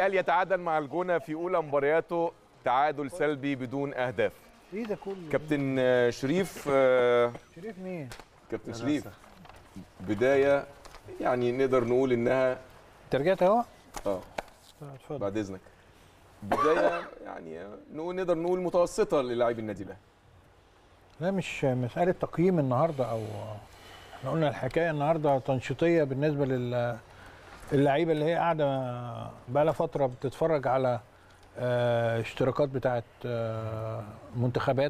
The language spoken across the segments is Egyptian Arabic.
الاهلي يتعادل مع الجونه في اولى مبارياته تعادل سلبي بدون اهداف ايه ده كله كابتن آه، شريف آه، شريف مين كابتن شريف بدايه يعني نقدر نقول انها انت رجعت اهو اه اتفضل بعد اذنك بدايه يعني نقول نقدر نقول متوسطه للاعبي النادي الاهلي لا مش مساله تقييم النهارده او احنا قلنا الحكايه النهارده تنشيطيه بالنسبه لل اللعيبه اللي هي قاعده بقى لها فتره بتتفرج على آه، اشتراكات بتاعت آه، منتخبات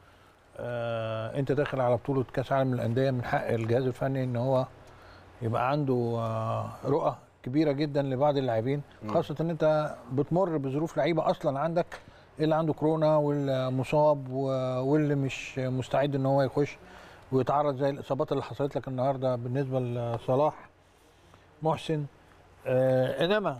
آه، انت داخل على بطوله كاس عالم للانديه من حق الجهاز الفني ان هو يبقى عنده آه، رؤى كبيره جدا لبعض اللاعبين خاصه ان انت بتمر بظروف لعيبه اصلا عندك اللي عنده كورونا واللي مصاب و- واللي مش مستعد ان هو يخش ويتعرض زي الاصابات اللي حصلت لك النهارده بالنسبه لصلاح محسن آه انما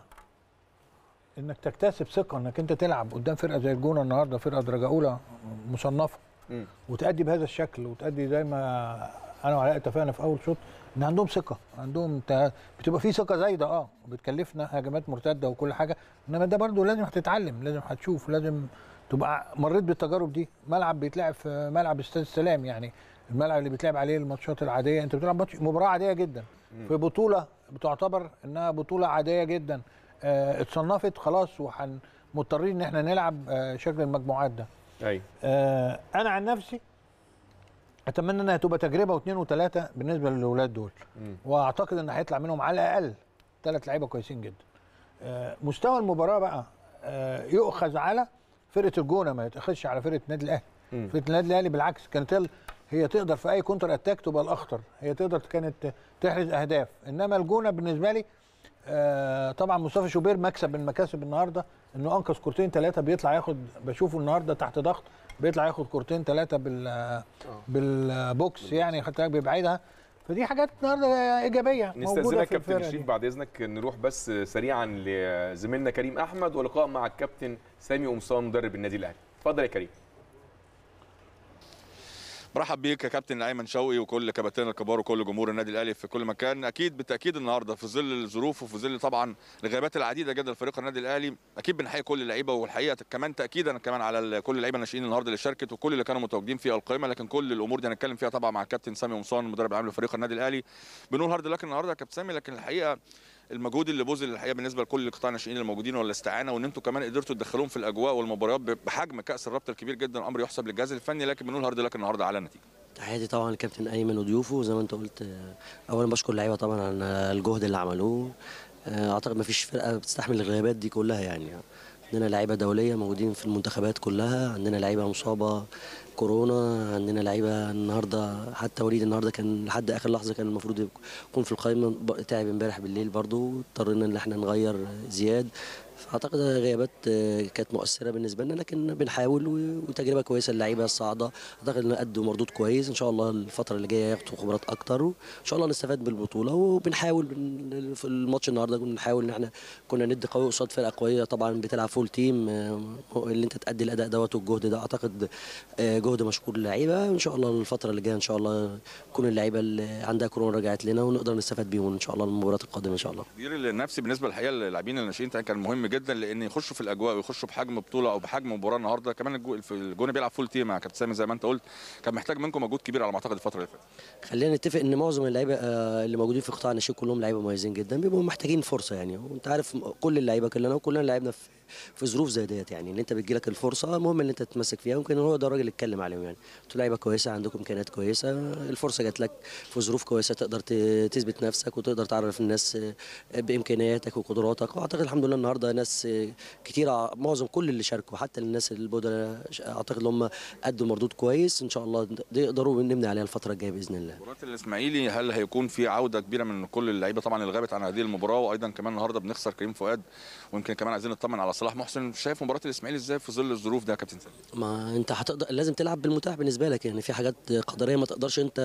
انك تكتسب ثقه انك انت تلعب قدام فرقه زي الجونه النهارده فرقه درجه اولى مصنفه مم. وتأدي بهذا الشكل وتأدي زي ما انا وعلاء اتفقنا في اول شوط ان عندهم ثقه عندهم ت... بتبقى في ثقه زايده اه وبتكلفنا هجمات مرتده وكل حاجه انما ده برضو لازم هتتعلم لازم هتشوف لازم تبقى مريت بالتجارب دي ملعب بيتلعب في ملعب استاد السلام يعني الملعب اللي بيتلعب عليه الماتشات العاديه انت بتلعب ماتش مباراه عاديه جدا في بطوله بتعتبر انها بطوله عاديه جدا آه اتصنفت خلاص وحن مضطرين ان احنا نلعب آه شكل المجموعات ده ايوه آه انا عن نفسي اتمنى انها تبقى تجربه واثنين وثلاثه بالنسبه للاولاد دول مم. واعتقد ان هيطلع منهم على الاقل ثلاث لعيبه كويسين جدا آه مستوى المباراه بقى آه يؤخذ على فرقه الجونه ما يتاخذش على فرقه النادي الاهلي مم. فرقه النادي الاهلي بالعكس كانت هي- هي تقدر في اي كونتر اتاك تبقى الاخطر هي تقدر كانت تحرز اهداف انما الجونه بالنسبه لي آه طبعا مصطفى شوبير مكسب من مكاسب النهارده انه انقذ كورتين ثلاثه بيطلع ياخد بشوفه النهارده تحت ضغط بيطلع ياخد كورتين ثلاثه بال بالبوكس يعني خدت بالك بيبعدها فدي حاجات النهارده ايجابيه موجوده نستاذنك في كابتن الفرقه شريف دي. بعد اذنك نروح بس سريعا لزميلنا كريم احمد ولقاء مع الكابتن سامي قمصان مدرب النادي الاهلي اتفضل يا كريم برحب بيك يا كابتن ايمن شوقي وكل كباتن الكبار وكل جمهور النادي الاهلي في كل مكان اكيد بالتاكيد النهارده في ظل الظروف وفي ظل طبعا الغيابات العديده جدا لفريق النادي الاهلي اكيد بنحيي كل اللعيبه والحقيقه كمان تاكيدا كمان على ال- كل اللعيبه الناشئين النهارده اللي شاركت وكل اللي كانوا متواجدين في القائمه لكن كل الامور دي هنتكلم فيها طبعا مع الكابتن سامي قمصان المدرب العام لفريق النادي الاهلي بنقول هارد لك النهارده يا كابتن سامي لكن الحقيقه المجهود اللي بذل الحقيقه بالنسبه لكل قطاع الناشئين الموجودين والاستعانه وان انتم كمان قدرتوا تدخلوهم في الاجواء والمباريات بحجم كاس الرابطه الكبير جدا امر يحسب للجهاز الفني لكن بنقول هارد لك النهارده على النتيجه تحياتي طبعا للكابتن ايمن وضيوفه زي ما انت قلت آه، اولا بشكر اللعيبه طبعا على الجهد اللي عملوه آه، اعتقد ما فيش فرقه بتستحمل الغيابات دي كلها يعني عندنا لعيبه دوليه موجودين في المنتخبات كلها عندنا لعيبه مصابه كورونا عندنا لعيبه النهارده حتى وليد النهارده كان لحد اخر لحظه كان المفروض يكون في القائمه ب- تعب امبارح بالليل برضو اضطرينا ان احنا نغير زياد فاعتقد غيابات آه، كانت مؤثره بالنسبه لنا لكن بنحاول و- وتجربه كويسه اللعيبه الصاعده اعتقد ان ادوا مردود كويس ان شاء الله الفتره اللي جايه ياخدوا خبرات اكتر وان شاء الله نستفاد بالبطوله وبنحاول بن- في الماتش النهارده كنا بنحاول ان احنا كنا ندي قوي قصاد فرقه قويه طبعا بتلعب فول تيم آه، اللي انت تادي الاداء دوت والجهد ده اعتقد آه، جهد مشكور للعيبه ان شاء الله الفتره اللي جايه ان شاء الله تكون اللعيبه اللي عندها كورونا رجعت لنا ونقدر نستفاد بيهم ان شاء الله المباريات القادمه ان شاء الله التقدير النفسي بالنسبه للحقيقه للاعبين الناشئين كان مهم جدا لان يخشوا في الاجواء ويخشوا بحجم بطوله او بحجم مباراه النهارده كمان الجو- في الجون بيلعب فول تيم يا كابتن سامي زي ما انت قلت كان محتاج منكم مجهود كبير على ما اعتقد الفتره اللي فاتت خلينا نتفق ان معظم اللعيبه آه، اللي موجودين في قطاع الناشئين كلهم لعيبه مميزين جدا بيبقوا محتاجين فرصه يعني وانت عارف كل اللعيبه كلنا وكلنا لعبنا في في ظروف زي ديت يعني ان انت بتجيلك الفرصه المهم ان انت تتمسك فيها ممكن هو ده الراجل اللي اتكلم عليهم يعني انتوا لعيبه كويسه عندكم امكانيات كويسه الفرصه جات لك في ظروف كويسه تقدر ت- تثبت نفسك وتقدر تعرف الناس آه، بامكانياتك وقدراتك واعتقد الحمد لله النهارده ناس آه، كتيره معظم كل اللي شاركوا حتى الناس البودلة اعتقد ان هم ادوا مردود كويس ان شاء الله يقدروا نبني عليها الفتره الجايه باذن الله مباراه الاسماعيلي هل هيكون في عوده كبيره من كل اللعيبه طبعا اللي غابت عن هذه المباراه وايضا كمان النهارده بنخسر كريم فؤاد ويمكن كمان عايزين نطمن على صلاح محسن شايف مباراه الاسماعيلي ازاي في ظل الظروف ده يا كابتن سامي ما انت هتقدر لازم تلعب بالمتاح بالنسبه لك يعني في حاجات قدريه ما تقدرش انت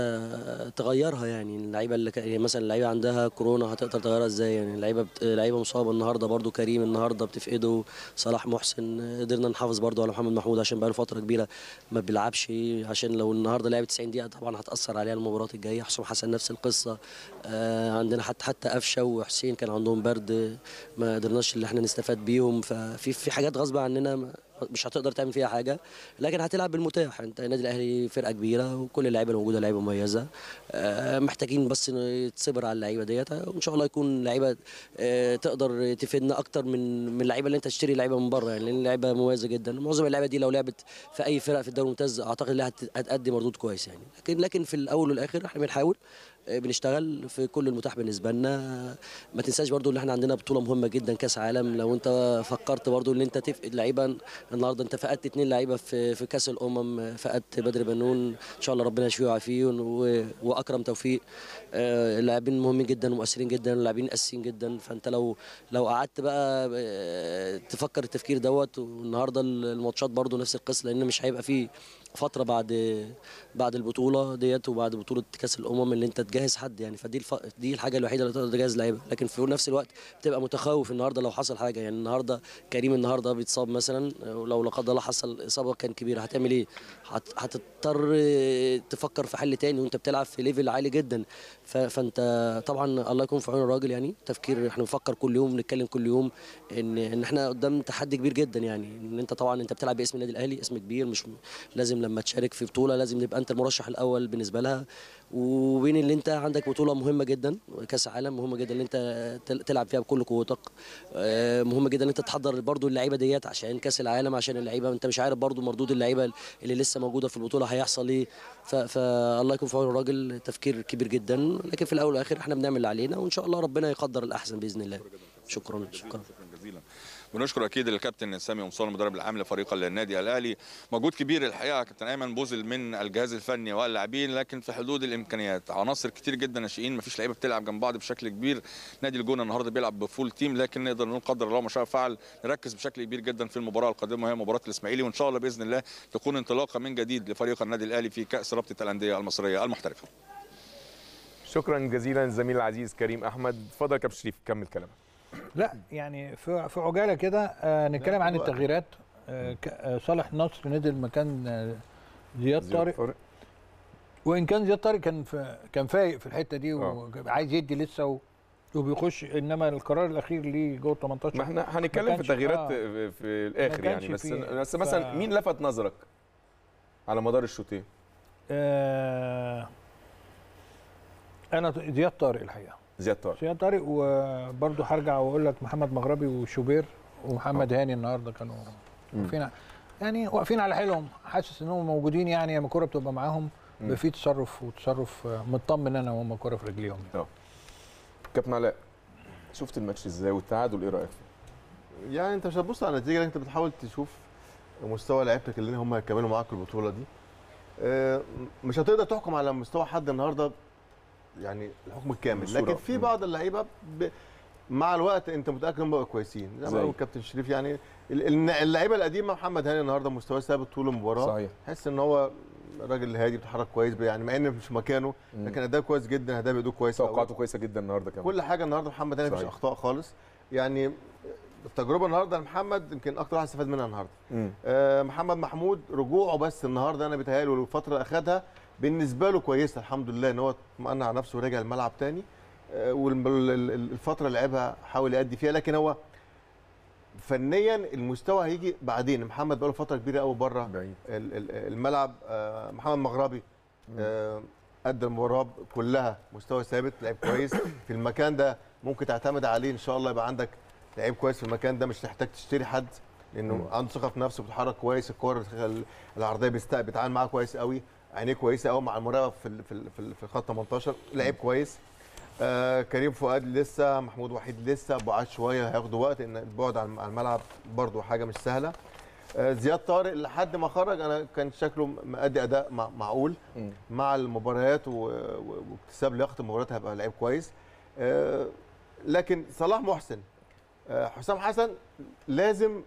تغيرها يعني اللعيبه اللي ك... يعني مثلا اللعيبه عندها كورونا هتقدر تغيرها ازاي يعني اللعيبه بت... لعيبه مصابه النهارده برضو كريم النهارده بتفقده صلاح محسن قدرنا نحافظ برضو على محمد محمود عشان بقاله فتره كبيره ما بيلعبش عشان لو النهارده لعب 90 دقيقه طبعا هتاثر عليها المباراه الجايه حسام حسن نفس القصه آه عندنا حتى حتى قفشه وحسين كان عندهم برد ما قدرناش اللي احنا احنا نستفاد بيهم ففي في حاجات غصب عننا ما- مش هتقدر تعمل فيها حاجه لكن هتلعب بالمتاح انت النادي الاهلي فرقه كبيره وكل اللعيبه الموجوده لعيبه مميزه آه، محتاجين بس إنه يتصبر على اللعيبه ديت وان شاء الله يكون لعيبه آه، تقدر تفيدنا اكتر من من اللعيبه اللي انت تشتري لعيبه من بره يعني لان اللعيبه مميزه جدا معظم اللعيبه دي لو لعبت في اي فرق في الدوري الممتاز اعتقد انها هت- هتأدي مردود كويس يعني لكن لكن في الاول والاخر احنا بنحاول آه، بنشتغل في كل المتاح بالنسبه لنا ما تنساش برضو ان احنا عندنا بطوله مهمه جدا كاس عالم لو انت فكرت برضو ان انت تفقد لعيبه النهارده انت فقدت اتنين لعيبه في في كاس الامم فقدت بدر بنون ان شاء الله ربنا يشفيه ويعافيه و- واكرم توفيق آه، اللاعبين مهمين جدا ومؤثرين جدا اللاعبين اساسيين جدا فانت لو لو قعدت بقى آه، تفكر التفكير دوت والنهارده الماتشات برضو نفس القصه لان مش هيبقى فيه فتره بعد بعد البطوله ديت وبعد بطوله كاس الامم اللي انت تجهز حد يعني فدي الف... دي الحاجه الوحيده اللي تقدر تجهز لعيبه لكن في نفس الوقت بتبقى متخوف النهارده لو حصل حاجه يعني النهارده كريم النهارده بيتصاب مثلا لو لا قدر الله حصل اصابه كان كبيره هتعمل ايه؟ هت... هتضطر تفكر في حل تاني وانت بتلعب في ليفل عالي جدا ف... فانت طبعا الله يكون في عون الراجل يعني تفكير احنا بنفكر كل يوم بنتكلم كل يوم ان ان احنا قدام تحدي كبير جدا يعني ان انت طبعا انت بتلعب باسم النادي الاهلي اسم كبير مش لازم لما تشارك في بطوله لازم يبقى انت المرشح الاول بالنسبه لها وبين اللي انت عندك بطوله مهمه جدا كاس عالم مهمه جدا اللي انت تل- تلعب فيها بكل قوتك آه، مهم جدا ان انت تحضر برضو اللعيبه ديت عشان كاس العالم عشان اللعيبه انت مش عارف برضو مردود اللعيبه اللي لسه موجوده في البطوله هيحصل ايه ف- فالله يكون في عون الراجل تفكير كبير جدا لكن في الاول والاخر احنا بنعمل اللي علينا وان شاء الله ربنا يقدر الاحسن باذن الله شكرا شكرا شكرا جزيلا بنشكر اكيد الكابتن سامي قمصان المدرب العام لفريق النادي الاهلي مجهود كبير الحقيقه يا كابتن ايمن بذل من الجهاز الفني واللاعبين لكن في حدود الامكانيات عناصر كتير جدا ناشئين مفيش لعيبه بتلعب جنب بعض بشكل كبير نادي الجونه النهارده بيلعب بفول تيم لكن نقدر نقول قدر الله ما شاء فعل نركز بشكل كبير جدا في المباراه القادمه وهي مباراه الاسماعيلي وان شاء الله باذن الله تكون انطلاقه من جديد لفريق النادي الاهلي في كاس رابطه الانديه المصريه المحترفه شكرا جزيلا زميل العزيز كريم احمد اتفضل يا كابتن شريف كمل كلامك لا يعني في في عجاله كده آه نتكلم عن التغييرات آه ك- آه صالح نصر نزل مكان آه زياد طارق وان كان زياد طارق كان في كان فايق في الحته دي آه. وعايز يدي لسه و وبيخش انما القرار الاخير ليه جوه 18 ما احنا هنتكلم في كانش- التغييرات آه. في, في الاخر كانش يعني بس فيه. بس مثلا ف- مين لفت نظرك على مدار الشوطين آه انا زياد طارق الحقيقه زياد طارق زياد طارق وبرضه هرجع واقول لك محمد مغربي وشوبير ومحمد هاني النهارده كانوا واقفين ع- يعني واقفين على حيلهم حاسس انهم موجودين يعني لما الكوره بتبقى معاهم بيبقى في تصرف وتصرف آه، مطمن انا وهم الكوره في رجليهم كابتن علاء شفت الماتش ازاي والتعادل ايه رايك فيه؟ يعني انت مش هتبص على النتيجه انت بتحاول تشوف مستوى لعيبتك اللي هم هيكملوا معاك البطوله دي آه، مش هتقدر تحكم على مستوى حد النهارده يعني الحكم الكامل بصورة. لكن في مم. بعض اللعيبه ب... مع الوقت انت متاكد انهم بقوا كويسين زي زي. ما قال الكابتن شريف يعني ال- ال- اللعيبه القديمه محمد هاني النهارده مستواه ثابت طول المباراه صحيح تحس ان هو راجل هادي بيتحرك كويس يعني مع ان مش مكانه مم. لكن اداء كويس جدا اداء بايده كويس أوي. توقعاته كويسه جدا النهارده كمان كل حاجه النهارده محمد هاني مفيش صحيح. اخطاء خالص يعني التجربه النهارده لمحمد يمكن اكتر واحد استفاد منها النهارده مم. آه محمد محمود رجوعه بس النهارده انا بيتهيألي والفتره اللي اخدها بالنسبه له كويسه الحمد لله ان هو اطمأن على نفسه ورجع الملعب تاني آه والفتره اللي لعبها حاول يأدي فيها لكن هو فنيا المستوى هيجي بعدين محمد بقاله فتره كبيره قوي بره بعيد ال- ال- الملعب آه، محمد مغربي آه، ادى المباراه كلها مستوى ثابت لعيب كويس في المكان ده ممكن تعتمد عليه ان شاء الله يبقى عندك لعيب كويس في المكان ده مش تحتاج تشتري حد لانه مم. عنده ثقه في نفسه بيتحرك كويس الكور العرضيه بيست- بيتعامل معاها كويس قوي عينيه كويسه قوي مع المراقبه في ال- في ال- في ال- في خط 18 لعيب كويس آه كريم فؤاد لسه محمود وحيد لسه بعاد شويه هياخدوا وقت ان البعد عن عن الملعب برضو حاجه مش سهله آه زياد طارق لحد ما خرج انا كان شكله مأدي اداء مع- معقول مم. مع المباريات و- و- واكتساب لياقه المباريات هيبقى لعيب كويس آه لكن صلاح محسن آه حسام حسن لازم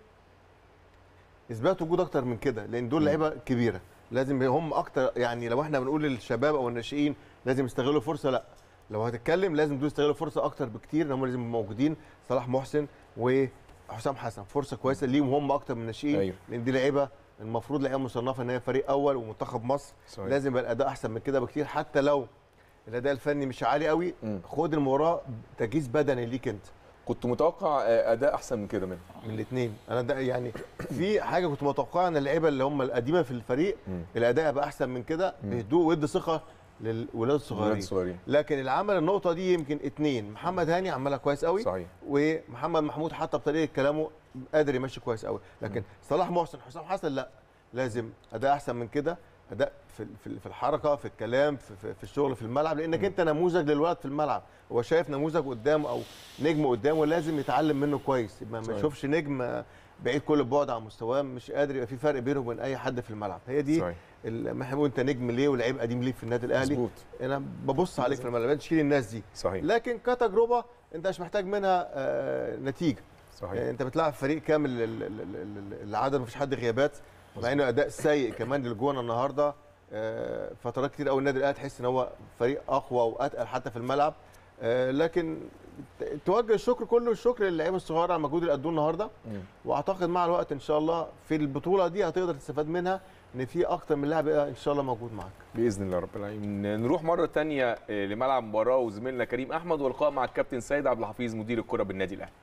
اثبات وجود اكتر من كده لان دول مم. لعيبه كبيره لازم هم اكتر يعني لو احنا بنقول للشباب او الناشئين لازم يستغلوا فرصه لا لو هتتكلم لازم دول يستغلوا فرصه اكتر بكتير ان هم لازم يبقوا موجودين صلاح محسن وحسام حسن فرصه كويسه ليهم هم اكتر من الناشئين أيوة. لان دي لعيبه المفروض لعيبه مصنفه ان هي فريق اول ومنتخب مصر صحيح. لازم يبقى الاداء احسن من كده بكتير حتى لو الاداء الفني مش عالي قوي مم. خد المباراه تجهيز بدني ليك انت كنت متوقع آه، اداء احسن من كده منه من الاثنين انا ده يعني في حاجه كنت متوقعها ان اللعيبه اللي هم القديمه في الفريق الاداء بقى احسن من كده بهدوء ويدي ثقه للولاد الولاد الصغيرين الصغيرين لكن اللي عمل النقطه دي يمكن اتنين محمد هاني عملها كويس قوي صحيح ومحمد محمود حتى بطريقه كلامه قادر يمشي كويس قوي لكن صلاح محسن حسام حسن لا لازم اداء احسن من كده اداء في في في الحركه في الكلام في, في, في الشغل في الملعب لانك انت نموذج للولد في الملعب هو شايف نموذج قدامه او نجم قدامه لازم يتعلم منه كويس ما ما صحيح. يشوفش نجم بعيد كل البعد عن مستواه مش قادر يبقى في فرق بينه وبين اي حد في الملعب هي دي صحيح ال- ما احنا بنقول انت نجم ليه ولعيب قديم ليه في النادي الاهلي مظبوط انا ببص عليك في الملعب تشيل الناس دي صحيح لكن كتجربه انت مش محتاج منها آه، نتيجه يعني صحيح انت بتلعب فريق كامل ال- ال- ال- ال- العدد مفيش حد غيابات مع انه اداء سيء كمان للجونه النهارده آه، فترات كتير قوي النادي الاهلي تحس ان هو فريق اقوى واتقل حتى في الملعب آه، لكن ت- توجه الشكر كله الشكر للعيبه الصغيره على المجهود اللي ادوه النهارده مم. واعتقد مع الوقت ان شاء الله في البطوله دي هتقدر تستفاد منها ان في اكتر من لاعب يبقى ان شاء الله موجود معاك باذن الله رب العالمين نروح مره تانية آه، لملعب مباراه وزميلنا كريم احمد ولقاء مع الكابتن سيد عبد الحفيظ مدير الكره بالنادي الاهلي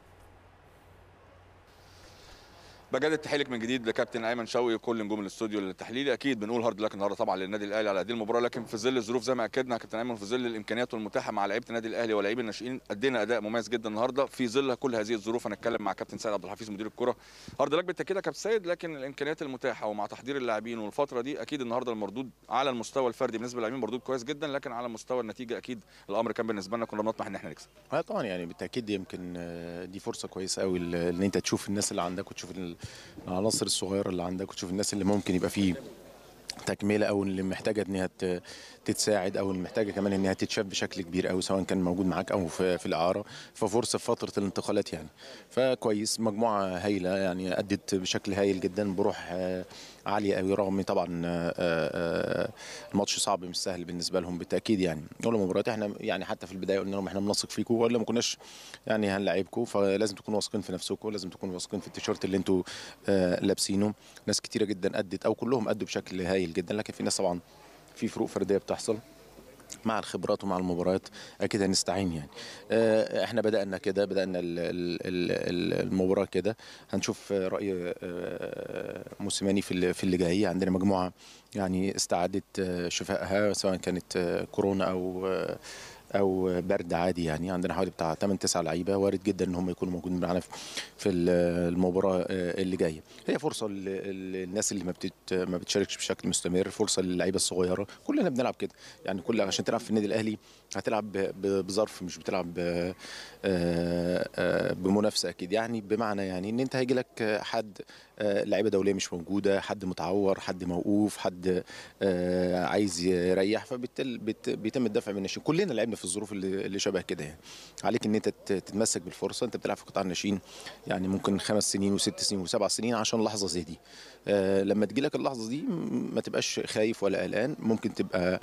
بجدد تحيلك من جديد لكابتن ايمن شوقي وكل نجوم الاستوديو التحليلي اكيد بنقول هارد لك النهارده طبعا للنادي الاهلي على هذه المباراه لكن في ظل الظروف زي ما اكدنا يا كابتن ايمن في ظل الامكانيات المتاحه مع لعيبه النادي الاهلي ولاعيبه الناشئين ادينا اداء مميز جدا النهارده في ظل كل هذه الظروف هنتكلم مع كابتن سيد عبد الحفيظ مدير الكره هارد لك بالتاكيد يا كابتن سيد لكن الامكانيات المتاحه ومع تحضير اللاعبين والفتره دي اكيد النهارده المردود على المستوى الفردي بالنسبه للاعبين مردود كويس جدا لكن على مستوى النتيجه اكيد الامر كان بالنسبه لنا كنا بنطمح ان احنا نكسب اه طبعا يعني بالتاكيد يمكن آه، دي فرصه كويسه قوي ل- ان انت تشوف الناس اللي عندك وتشوف ال- العناصر الصغيره اللي عندك وتشوف الناس اللي ممكن يبقى فيه تكمله او اللي محتاجه انها ت- تتساعد او اللي محتاجه كمان انها تتشاف بشكل كبير قوي سواء كان موجود معاك او في, في الاعاره ففرصه في فتره الانتقالات يعني فكويس مجموعه هايله يعني ادت بشكل هايل جدا بروح آه، عاليه قوي رغم طبعا آه، آه، الماتش صعب مش سهل بالنسبه لهم بالتاكيد يعني اول مباراه احنا يعني حتى في البدايه قلنا لهم احنا بنثق فيكم ولا ما كناش يعني هنلاعبكم فلازم تكونوا واثقين في نفسكم لازم تكونوا واثقين في التيشيرت اللي انتوا آه، لابسينه ناس كتيره جدا ادت او كلهم ادوا بشكل هايل جدا لكن في ناس طبعا في فروق فرديه بتحصل مع الخبرات ومع المباريات اكيد هنستعين يعني آه، احنا بدانا كده بدانا ال- ال- ال- المباراه كده هنشوف آه، راي آه، موسيماني في اللي- في اللي جاي عندنا مجموعه يعني استعادت آه، شفائها سواء كانت آه، كورونا او آه، او برد عادي يعني عندنا حوالي بتاع 8 9 لعيبه وارد جدا ان هم يكونوا موجودين معانا في- في ال- المباراه آه، اللي جايه هي فرصه لل- للناس اللي ما بتت ما بتشاركش بشكل مستمر فرصه للعيبه الصغيره كلنا بنلعب كده يعني كل عشان تلعب في النادي الاهلي هتلعب ب- ب- بظرف مش بتلعب ب- آه، آه، بمنافسه اكيد يعني بمعنى يعني ان انت هيجي لك حد آه، لعيبه دوليه مش موجوده حد متعور حد موقوف حد آه، عايز يريح فبيتم الدفع من الناشئين كلنا لعبنا في الظروف اللي اللي شبه كده يعني عليك ان انت ت- تتمسك بالفرصه انت بتلعب في قطاع الناشئين يعني ممكن خمس سنين وست سنين وسبع سنين عشان لحظه زي دي آه، لما تجيلك اللحظه دي م- ما تبقاش خايف ولا قلقان ممكن تبقى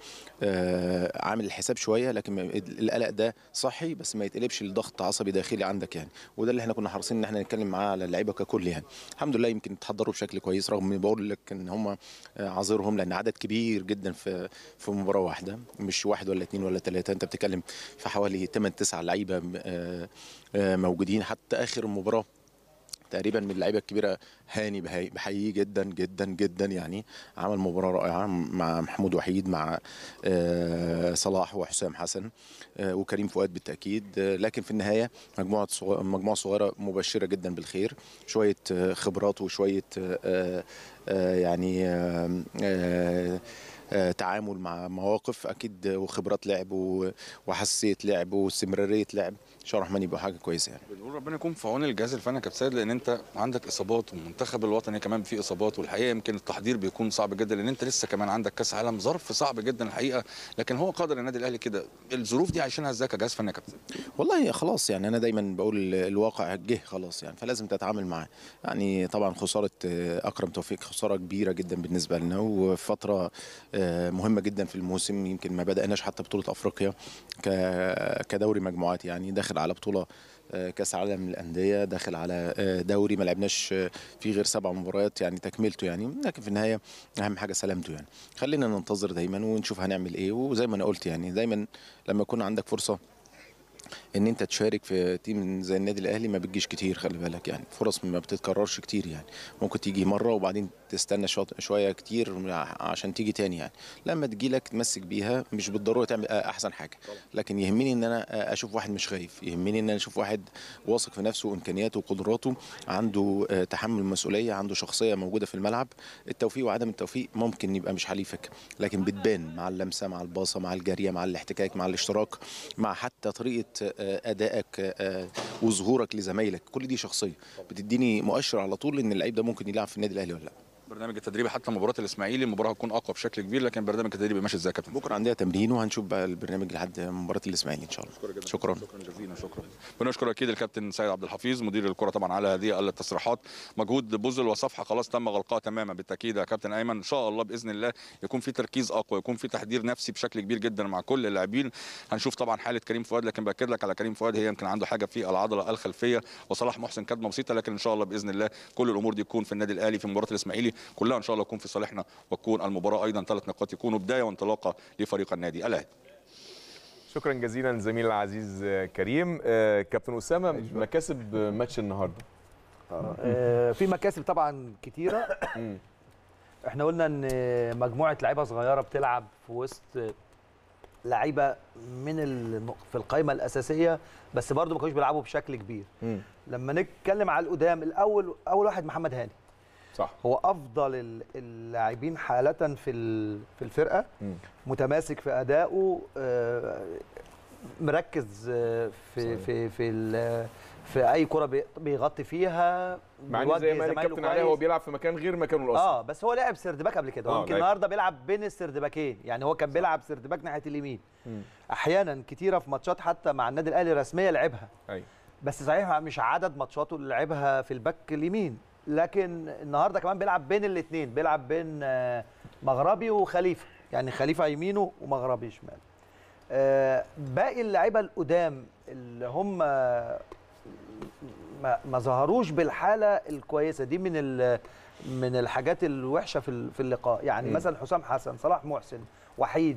آه، عامل الحساب شويه لكن ما- القلق ده صحي بس ما يتقلبش لضغط عصبي داخلي عندك يعني وده اللي احنا كنا حريصين ان احنا نتكلم معاه على اللعيبه ككل يعني الحمد لله يمكن اتحضروا بشكل كويس رغم اني بقول لك ان هم آه، عذرهم لان عدد كبير جدا في في مباراه واحده مش واحد ولا اثنين ولا ثلاثه انت بتتكلم في حوالي 8 9 لعيبه آه، آه، موجودين حتى اخر المباراه تقريبا من اللعيبه الكبيره هاني بهي- بحييه جدا جدا جدا يعني عمل مباراه رائعه مع محمود وحيد مع آه، صلاح وحسام حسن آه، وكريم فؤاد بالتاكيد آه، لكن في النهايه مجموعه صغ- مجموعه صغيره مبشره جدا بالخير شويه آه، خبرات وشويه آه، آه، يعني آه، آه، آه، تعامل مع مواقف اكيد وخبرات لعب و- وحساسيه لعب واستمراريه لعب ان شاء الله الرحمن يبقى حاجه كويسه يعني بنقول ربنا يكون في عون الجهاز الفني يا كابتن سيد لان انت عندك اصابات والمنتخب الوطني كمان فيه اصابات والحقيقه يمكن التحضير بيكون صعب جدا لان انت لسه كمان عندك كاس عالم ظرف صعب جدا الحقيقه لكن هو قادر النادي الاهلي كده الظروف دي عايشينها ازاي كجهاز فني يا كابتن والله خلاص يعني انا دايما بقول الواقع جه خلاص يعني فلازم تتعامل معاه يعني طبعا خساره آه، اكرم توفيق خساره كبيره جدا بالنسبه لنا وفتره آه، مهمه جدا في الموسم يمكن ما بداناش حتى بطوله افريقيا ك- كدوري مجموعات يعني داخل على بطوله آه، كاس عالم للانديه داخل على آه، دوري ما لعبناش آه، فيه غير سبع مباريات يعني تكملته يعني لكن في النهايه اهم حاجه سلامته يعني خلينا ننتظر دايما ونشوف هنعمل ايه وزي ما انا قلت يعني دايما لما يكون عندك فرصه ان انت تشارك في تيم زي النادي الاهلي ما بتجيش كتير خلي بالك يعني فرص ما بتتكررش كتير يعني ممكن تيجي مره وبعدين تستنى شوط- شويه كتير عشان تيجي تاني يعني لما تجيلك تمسك بيها مش بالضروره تعمل احسن حاجه لكن يهمني ان انا اشوف واحد مش خايف يهمني ان انا اشوف واحد واثق في نفسه وامكانياته وقدراته عنده آه، تحمل مسؤوليه عنده شخصيه موجوده في الملعب التوفيق وعدم التوفيق ممكن يبقى مش حليفك لكن بتبان مع اللمسه مع الباصه مع الجاريه مع الاحتكاك مع الاشتراك مع حتى طريقه آه، ادائك آه، وظهورك لزمايلك كل دي شخصيه بتديني مؤشر على طول ان اللعيب ده ممكن يلعب في النادي الاهلي ولا لا برنامج التدريبي حتى مباراه الاسماعيلي المباراه هتكون اقوى بشكل كبير لكن برنامج التدريبي ماشي ازاي يا كابتن بكره عندنا تمرين وهنشوف بقى البرنامج لحد مباراه الاسماعيلي ان شاء الله شكرا شكرا جزيلا شكرا بنشكر اكيد الكابتن سيد عبد الحفيظ مدير الكره طبعا على هذه التصريحات مجهود بذل وصفحه خلاص تم غلقها تماما بالتاكيد يا كابتن ايمن ان شاء الله باذن الله يكون في تركيز اقوى يكون في تحضير نفسي بشكل كبير جدا مع كل اللاعبين هنشوف طبعا حاله كريم فؤاد لكن باكد لك على كريم فؤاد هي يمكن عنده حاجه في العضله الخلفيه وصلاح محسن كدمه بسيطه لكن ان شاء الله باذن الله كل الامور دي تكون في النادي الاهلي في مباراه الاسماعيلي كلها ان شاء الله تكون في صالحنا وتكون المباراه ايضا ثلاث نقاط يكونوا بدايه وانطلاقه لفريق النادي الاهلي شكرا جزيلا زميل العزيز آه، كريم آه، كابتن اسامه مكاسب آه، ماتش النهارده آه، في مكاسب طبعا كتيره احنا قلنا ان مجموعه لعيبه صغيره بتلعب في وسط لعيبه من الم- في القائمه الاساسيه بس برضو ما كانوش بيلعبوا بشكل كبير مم. لما نتكلم على القدام الاول اول واحد محمد هاني صح هو افضل ال- اللاعبين حاله في ال- في الفرقه مم. متماسك في ادائه آه، مركز آه، في صحيح. في في ال- في اي كره بي- بيغطي فيها مع ان بيوجه زي ما قال زمايله الكابتن عليه هو كويس. بيلعب في مكان غير مكانه الاصلي اه بس هو لعب سردباك قبل كده آه، هو يمكن لعب. النهارده بيلعب بين السردباكين يعني هو كان بيلعب سردباك ناحيه اليمين مم. احيانا كتيره في ماتشات حتى مع النادي الاهلي رسميه لعبها ايوه بس صحيح مش عدد ماتشاته اللي لعبها في الباك اليمين لكن النهارده كمان بيلعب بين الاثنين بيلعب بين آه، مغربي وخليفه يعني خليفه يمينه ومغربي شمال آه، باقي اللعيبه القدام اللي هم ما, ما ظهروش بالحاله الكويسه دي من ال- من الحاجات الوحشه في ال- في اللقاء يعني مم. مثلا حسام حسن صلاح محسن وحيد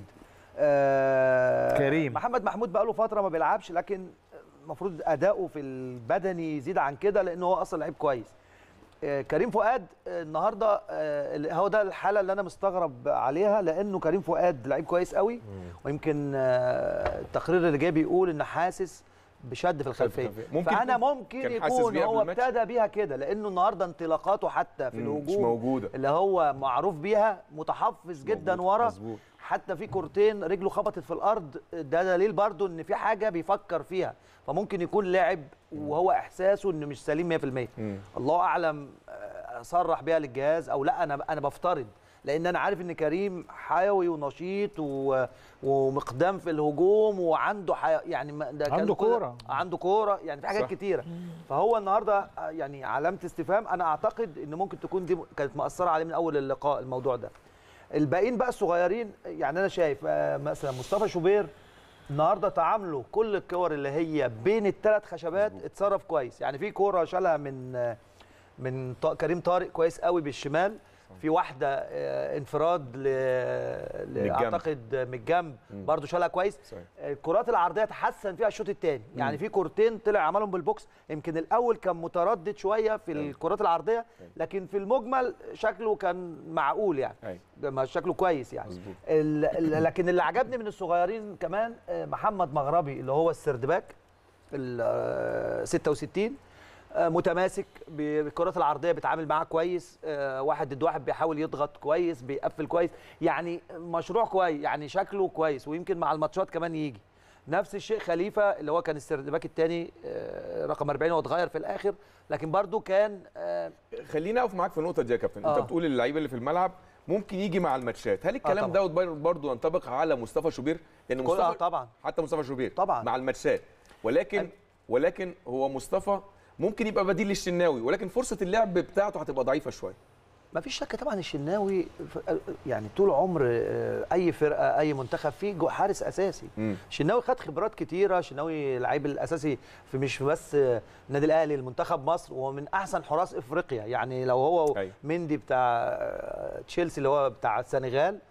آه كريم. محمد محمود بقاله فتره ما بيلعبش لكن المفروض اداؤه في البدني يزيد عن كده لان هو اصلا لعيب كويس آه، كريم فؤاد آه، النهارده آه، هو ده الحاله اللي انا مستغرب عليها لانه كريم فؤاد لعيب كويس قوي ويمكن آه، التقرير اللي جاي بيقول ان حاسس بشد في الخلفيه الخلفية. ممكن فانا يكون ممكن كان حاسس يكون بيها قبل هو الماتش؟ ابتدى بيها كده لانه النهارده انطلاقاته حتى في مم، مش الهجوم موجوده اللي هو معروف بيها متحفظ جدا موجود. ورا مظبوط حتى في كورتين رجله خبطت في الارض ده دليل برضو ان في حاجه بيفكر فيها فممكن يكون لاعب وهو احساسه انه مش سليم 100% مم. الله اعلم آه، صرح بيها للجهاز او لا انا انا بفترض لان انا عارف ان كريم حيوي ونشيط و... ومقدام في الهجوم وعنده حي... يعني ما- ده كان عنده كل- كورة. عنده كوره يعني في حاجات صح. كتيره فهو النهارده آه، يعني علامه استفهام انا اعتقد ان ممكن تكون دي كانت مأثره عليه من اول اللقاء الموضوع ده الباقيين بقى الصغيرين يعني انا شايف آه، مثلا مصطفى شوبير النهارده تعامله كل الكور اللي هي بين الثلاث خشبات اتصرف كويس يعني في كوره شالها من آه، من ط- كريم طارق كويس قوي بالشمال في واحده آه، انفراد ل... ل... الجنب. اعتقد من الجنب برضه شالها كويس صحيح. الكرات العرضيه تحسن فيها الشوط الثاني يعني في كورتين طلع عملهم بالبوكس يمكن الاول كان متردد شويه في الكرات العرضيه لكن في المجمل شكله كان معقول يعني ايوه ما شكله كويس يعني مظبوط ال- ال- لكن اللي عجبني من الصغيرين كمان آه، محمد مغربي اللي هو السردباك ال آه، 66 آه، متماسك بالكرات العرضيه بيتعامل معاها كويس آه، واحد ضد واحد بيحاول يضغط كويس بيقفل كويس يعني مشروع كويس يعني شكله كويس ويمكن مع الماتشات كمان يجي نفس الشيء خليفه اللي هو كان السردباك الثاني رقم 40 هو اتغير في الاخر لكن برضو كان آه، خليني اقف معاك في النقطه دي يا كابتن آه. انت بتقول اللعيبه اللي في الملعب ممكن يجي مع الماتشات هل الكلام طبعاً. دوت بر- برضه ينطبق على مصطفى شوبير لان كل- آه، مصطفى طبعا حتى مصطفى شوبير طبعاً. مع الماتشات ولكن ولكن هو مصطفى ممكن يبقى بديل للشناوي ولكن فرصه اللعب بتاعته هتبقى ضعيفه شويه ما فيش شك طبعا الشناوي ف- يعني طول عمر آه، اي فرقه اي منتخب فيه جو- حارس اساسي مم. الشناوي خد خبرات كتيره الشناوي لعيب الاساسي في مش بس آه، النادي الاهلي المنتخب مصر وهو من احسن حراس افريقيا يعني لو هو أيوة. مندي بتاع آه، تشيلسي اللي هو بتاع السنغال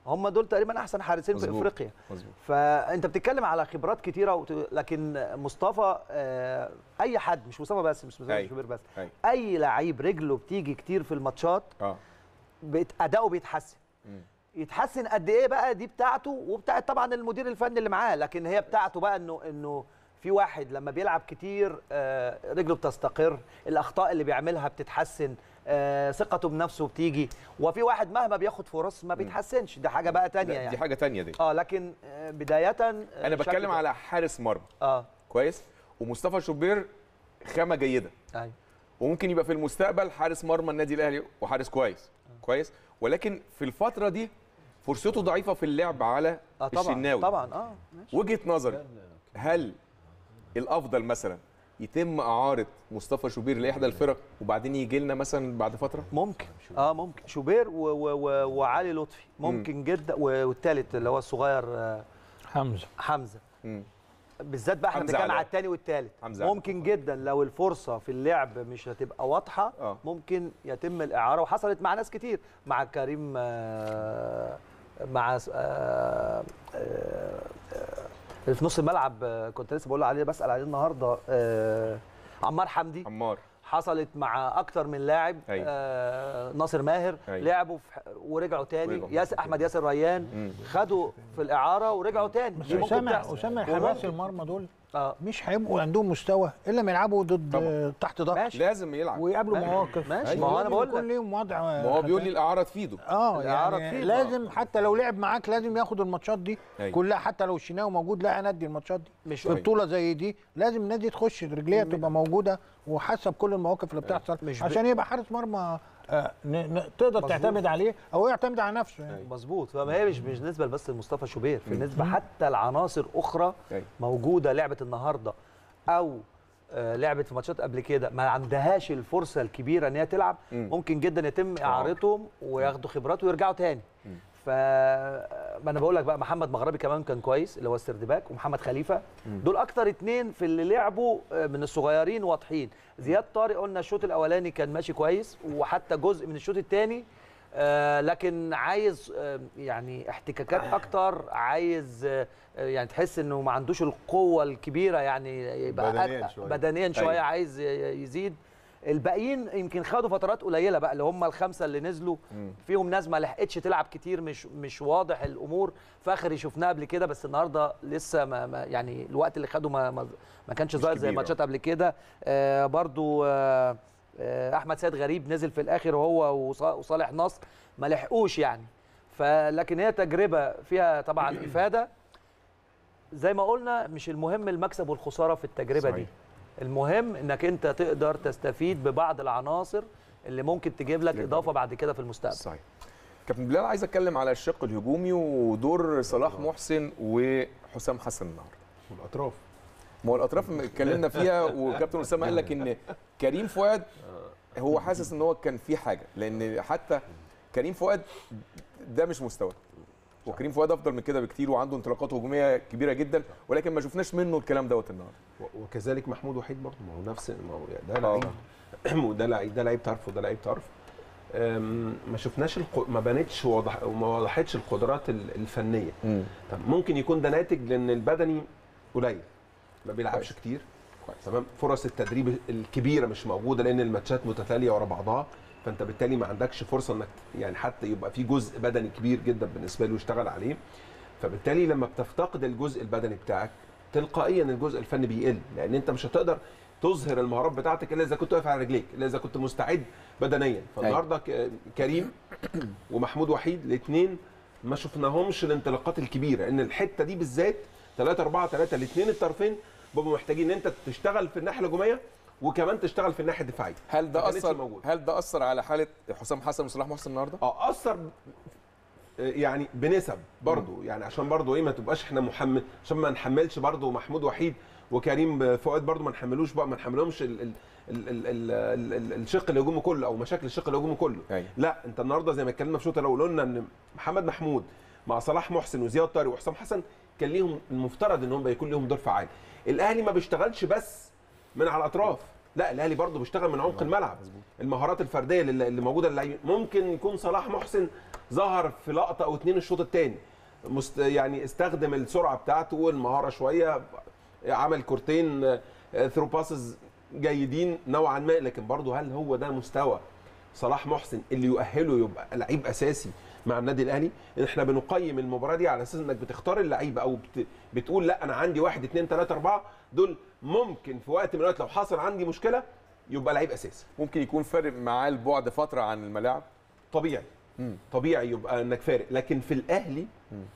هم دول تقريبا احسن حارسين في مظبوط. افريقيا مظبوط فانت بتتكلم على خبرات كتيره وت... لكن مصطفى آه، اي حد مش مصطفى بس مش مصطفى أيوة. شوبير بس أيوة. اي لعيب رجله بتيجي كتير في الماتشات اه بت... اداؤه بيتحسن مم. يتحسن قد ايه بقى دي بتاعته وبتاعت طبعا المدير الفني اللي معاه لكن هي بتاعته بقى انه انه في واحد لما بيلعب كتير آه، رجله بتستقر الاخطاء اللي بيعملها بتتحسن آه، ثقته بنفسه بتيجي وفي واحد مهما بياخد فرص ما بيتحسنش دي حاجه بقى تانية لا، يعني دي حاجه تانية دي اه لكن آه، بدايه آه، انا شكل بتكلم ده. على حارس مرمى اه كويس ومصطفى شوبير خامه جيده ايوه وممكن يبقى في المستقبل حارس مرمى النادي الاهلي وحارس كويس كويس ولكن في الفتره دي فرصته ضعيفه في اللعب على اه طبعا الشناوي طبعا اه ماشي. وجهه نظري هل الافضل مثلا يتم اعاره مصطفى شوبير لاحدى الفرق وبعدين يجي لنا مثلا بعد فتره ممكن اه ممكن شوبير و و و وعلي لطفي ممكن جدا و- والتالت اللي هو الصغير آه، حمزه حمزه مم. بالذات بقى احنا حمزة بنتكلم علاء. على الثاني والثالث حمزة علاء. ممكن جدا لو الفرصه في اللعب مش هتبقى واضحه آه. ممكن يتم الاعاره وحصلت مع ناس كتير مع كريم آه، مع س- آه، آه، آه، في نص الملعب آه، كنت لسه بقول عليه بسال عليه النهارده آه، عمار حمدي عمار حصلت مع اكتر من لاعب أيوة. آه ناصر ماهر أيوة. لعبوا في ورجعوا تاني ورجعوا. ياس احمد ياسر ريان مم. خدوا في الاعاره ورجعوا تاني بس دي ممكن اسامه تحصل. اسامه وممكن- حراس المرمى دول اه مش هيبقوا عندهم مستوى الا لما يلعبوا ضد طبعا. آه، تحت ضغط ماشي لازم يلعب ويقابلوا ماشي. مواقف ماشي. ما هو أنا لازم بقول يكون لك. ليهم وضع ما هو بيقول لي الاعاره تفيده اه الإعارة يعني تفيد. لازم حتى لو لعب معاك لازم ياخد الماتشات دي أيوة. كلها حتى لو الشناوي موجود لا اندي الماتشات دي مش في بطوله زي دي لازم النادي تخش رجليها تبقى موجوده وحسب كل المواقف اللي بتحصل مش ب- عشان يبقى حارس مرمى آه، ن- ن- تقدر مظبوط. تعتمد عليه او يعتمد على نفسه يعني مظبوط فما هي مش مش بالنسبه بس لمصطفى شوبير بالنسبه حتى لعناصر اخرى أيوة. موجوده لعبه النهارده او آه، لعبت في ماتشات قبل كده ما عندهاش الفرصه الكبيره ان هي تلعب مم. ممكن جدا يتم اعارتهم وياخدوا خبرات ويرجعوا تاني ف ما انا بقول لك بقى محمد مغربي كمان كان كويس اللي هو السردباك ومحمد خليفه دول اكتر اتنين في اللي لعبوا آه، من الصغيرين واضحين زياد طارق قلنا الشوط الاولاني كان ماشي كويس وحتى جزء من الشوط الثاني آه لكن عايز آه يعني احتكاكات اكتر عايز آه يعني تحس انه ما عندوش القوه الكبيره يعني يبقى بدنياً أتقل- شوية. بدنيا شويه أيوة. عايز ي- يزيد الباقيين يمكن خدوا فترات قليله بقى اللي هم الخمسه اللي نزلوا فيهم ناس ما لحقتش تلعب كتير مش مش واضح الامور فاخري شفناه قبل كده بس النهارده لسه ما ما يعني الوقت اللي خده ما ما, ما كانش ظاهر زي كبير، ماتشات قبل كده آه برضو آه آه احمد سيد غريب نزل في الاخر هو وص- وصالح نصر ما لحقوش يعني فلكن هي تجربه فيها طبعا افاده زي ما قلنا مش المهم المكسب والخساره في التجربه صحيح. دي المهم انك انت تقدر تستفيد ببعض العناصر اللي ممكن تجيب لك اضافه بعد كده في المستقبل صحيح كابتن بلال عايز اتكلم على الشق الهجومي ودور صلاح محسن وحسام حسن النهارده والاطراف ما هو الاطراف اتكلمنا فيها وكابتن اسامه قال لك ان كريم فؤاد هو حاسس ان هو كان في حاجه لان حتى كريم فؤاد ده مش مستواه وكريم فؤاد افضل من كده بكتير وعنده انطلاقات هجوميه كبيره جدا ولكن ما شفناش منه الكلام دوت النهارده و- وكذلك محمود وحيد برضه ما هو نفس ما هو يعني ده آه. لعيب وده لعيب ده لعيب طرف وده لعيب طرف أم، ما شفناش الق... ما بانتش واضح وما وضحتش القدرات ال- الفنيه طب ممكن يكون ده ناتج لان البدني قليل ما بيلعبش كويس. كتير تمام فرص التدريب الكبيره مش موجوده لان الماتشات متتاليه ورا بعضها فانت بالتالي ما عندكش فرصه انك يعني حتى يبقى في جزء بدني كبير جدا بالنسبه له يشتغل عليه فبالتالي لما بتفتقد الجزء البدني بتاعك تلقائيا الجزء الفني بيقل لان انت مش هتقدر تظهر المهارات بتاعتك الا اذا كنت واقف على رجليك الا اذا كنت مستعد بدنيا فالنهارده ك- كريم ومحمود وحيد الاثنين ما شفناهمش الانطلاقات الكبيره ان الحته دي بالذات 3 4 3 الاثنين الطرفين بيبقوا محتاجين ان انت تشتغل في الناحيه الهجوميه وكمان تشتغل في الناحيه الدفاعيه هل ده ما كانتش اثر موجودة. هل ده اثر على حاله حسام حسن وصلاح محسن النهارده اه اثر ب- يعني بنسب برضو يعني عشان برضو ايه ما تبقاش احنا محمل عشان ما نحملش برضو محمود وحيد وكريم فؤاد برضو ما نحملوش بقى ما نحملهمش ال ال ال ال ال ال ال الشق الهجومي كله او مشاكل الشق الهجومي كله أيوة. لا انت النهارده زي ما اتكلمنا في الشوط الاول قلنا ان محمد محمود مع صلاح محسن وزياد طارق وحسام حسن كان ليهم المفترض ان هم يكون ليهم دور فعال الاهلي ما بيشتغلش بس من على الاطراف لا الاهلي برضه بيشتغل من عمق الملعب المهارات الفرديه اللي اللي موجوده للعيبه ممكن يكون صلاح محسن ظهر في لقطه او اتنين الشوط الثاني مست يعني استخدم السرعه بتاعته والمهاره شويه عمل كورتين ثرو باسز جيدين نوعا ما لكن برضه هل هو ده مستوى صلاح محسن اللي يؤهله يبقى لعيب اساسي مع النادي الاهلي احنا بنقيم المباراه دي على اساس انك بتختار اللعيبه او بت... بتقول لا انا عندي واحد اثنين ثلاثه اربعه دول ممكن في وقت من الاوقات لو حصل عندي مشكله يبقى لعيب اساسي ممكن يكون فارق معاه البعد فتره عن الملاعب طبيعي طبيعي يبقى انك فارق لكن في الاهلي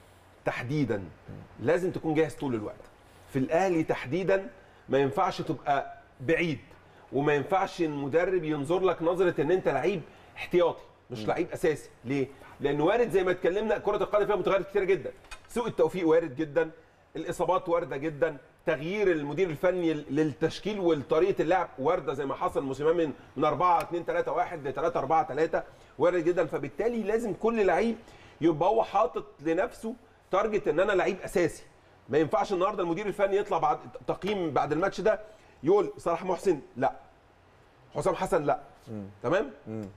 تحديدا لازم تكون جاهز طول الوقت في الاهلي تحديدا ما ينفعش تبقى بعيد وما ينفعش المدرب ينظر لك نظره ان انت لعيب احتياطي مش لعيب اساسي ليه لان وارد زي ما اتكلمنا كره القدم فيها متغيرات كتيره جدا سوء التوفيق وارد جدا الاصابات وارده جدا تغيير المدير الفني للتشكيل وطريقه اللعب وارده زي ما حصل موسيماني من من 4 2 3 1 ل 3 4 3 وارد جدا فبالتالي لازم كل لعيب يبقى هو حاطط لنفسه تارجت ان انا لعيب اساسي ما ينفعش النهارده المدير الفني يطلع بعد تقييم بعد الماتش ده يقول صلاح محسن لا حسام حسن لا تمام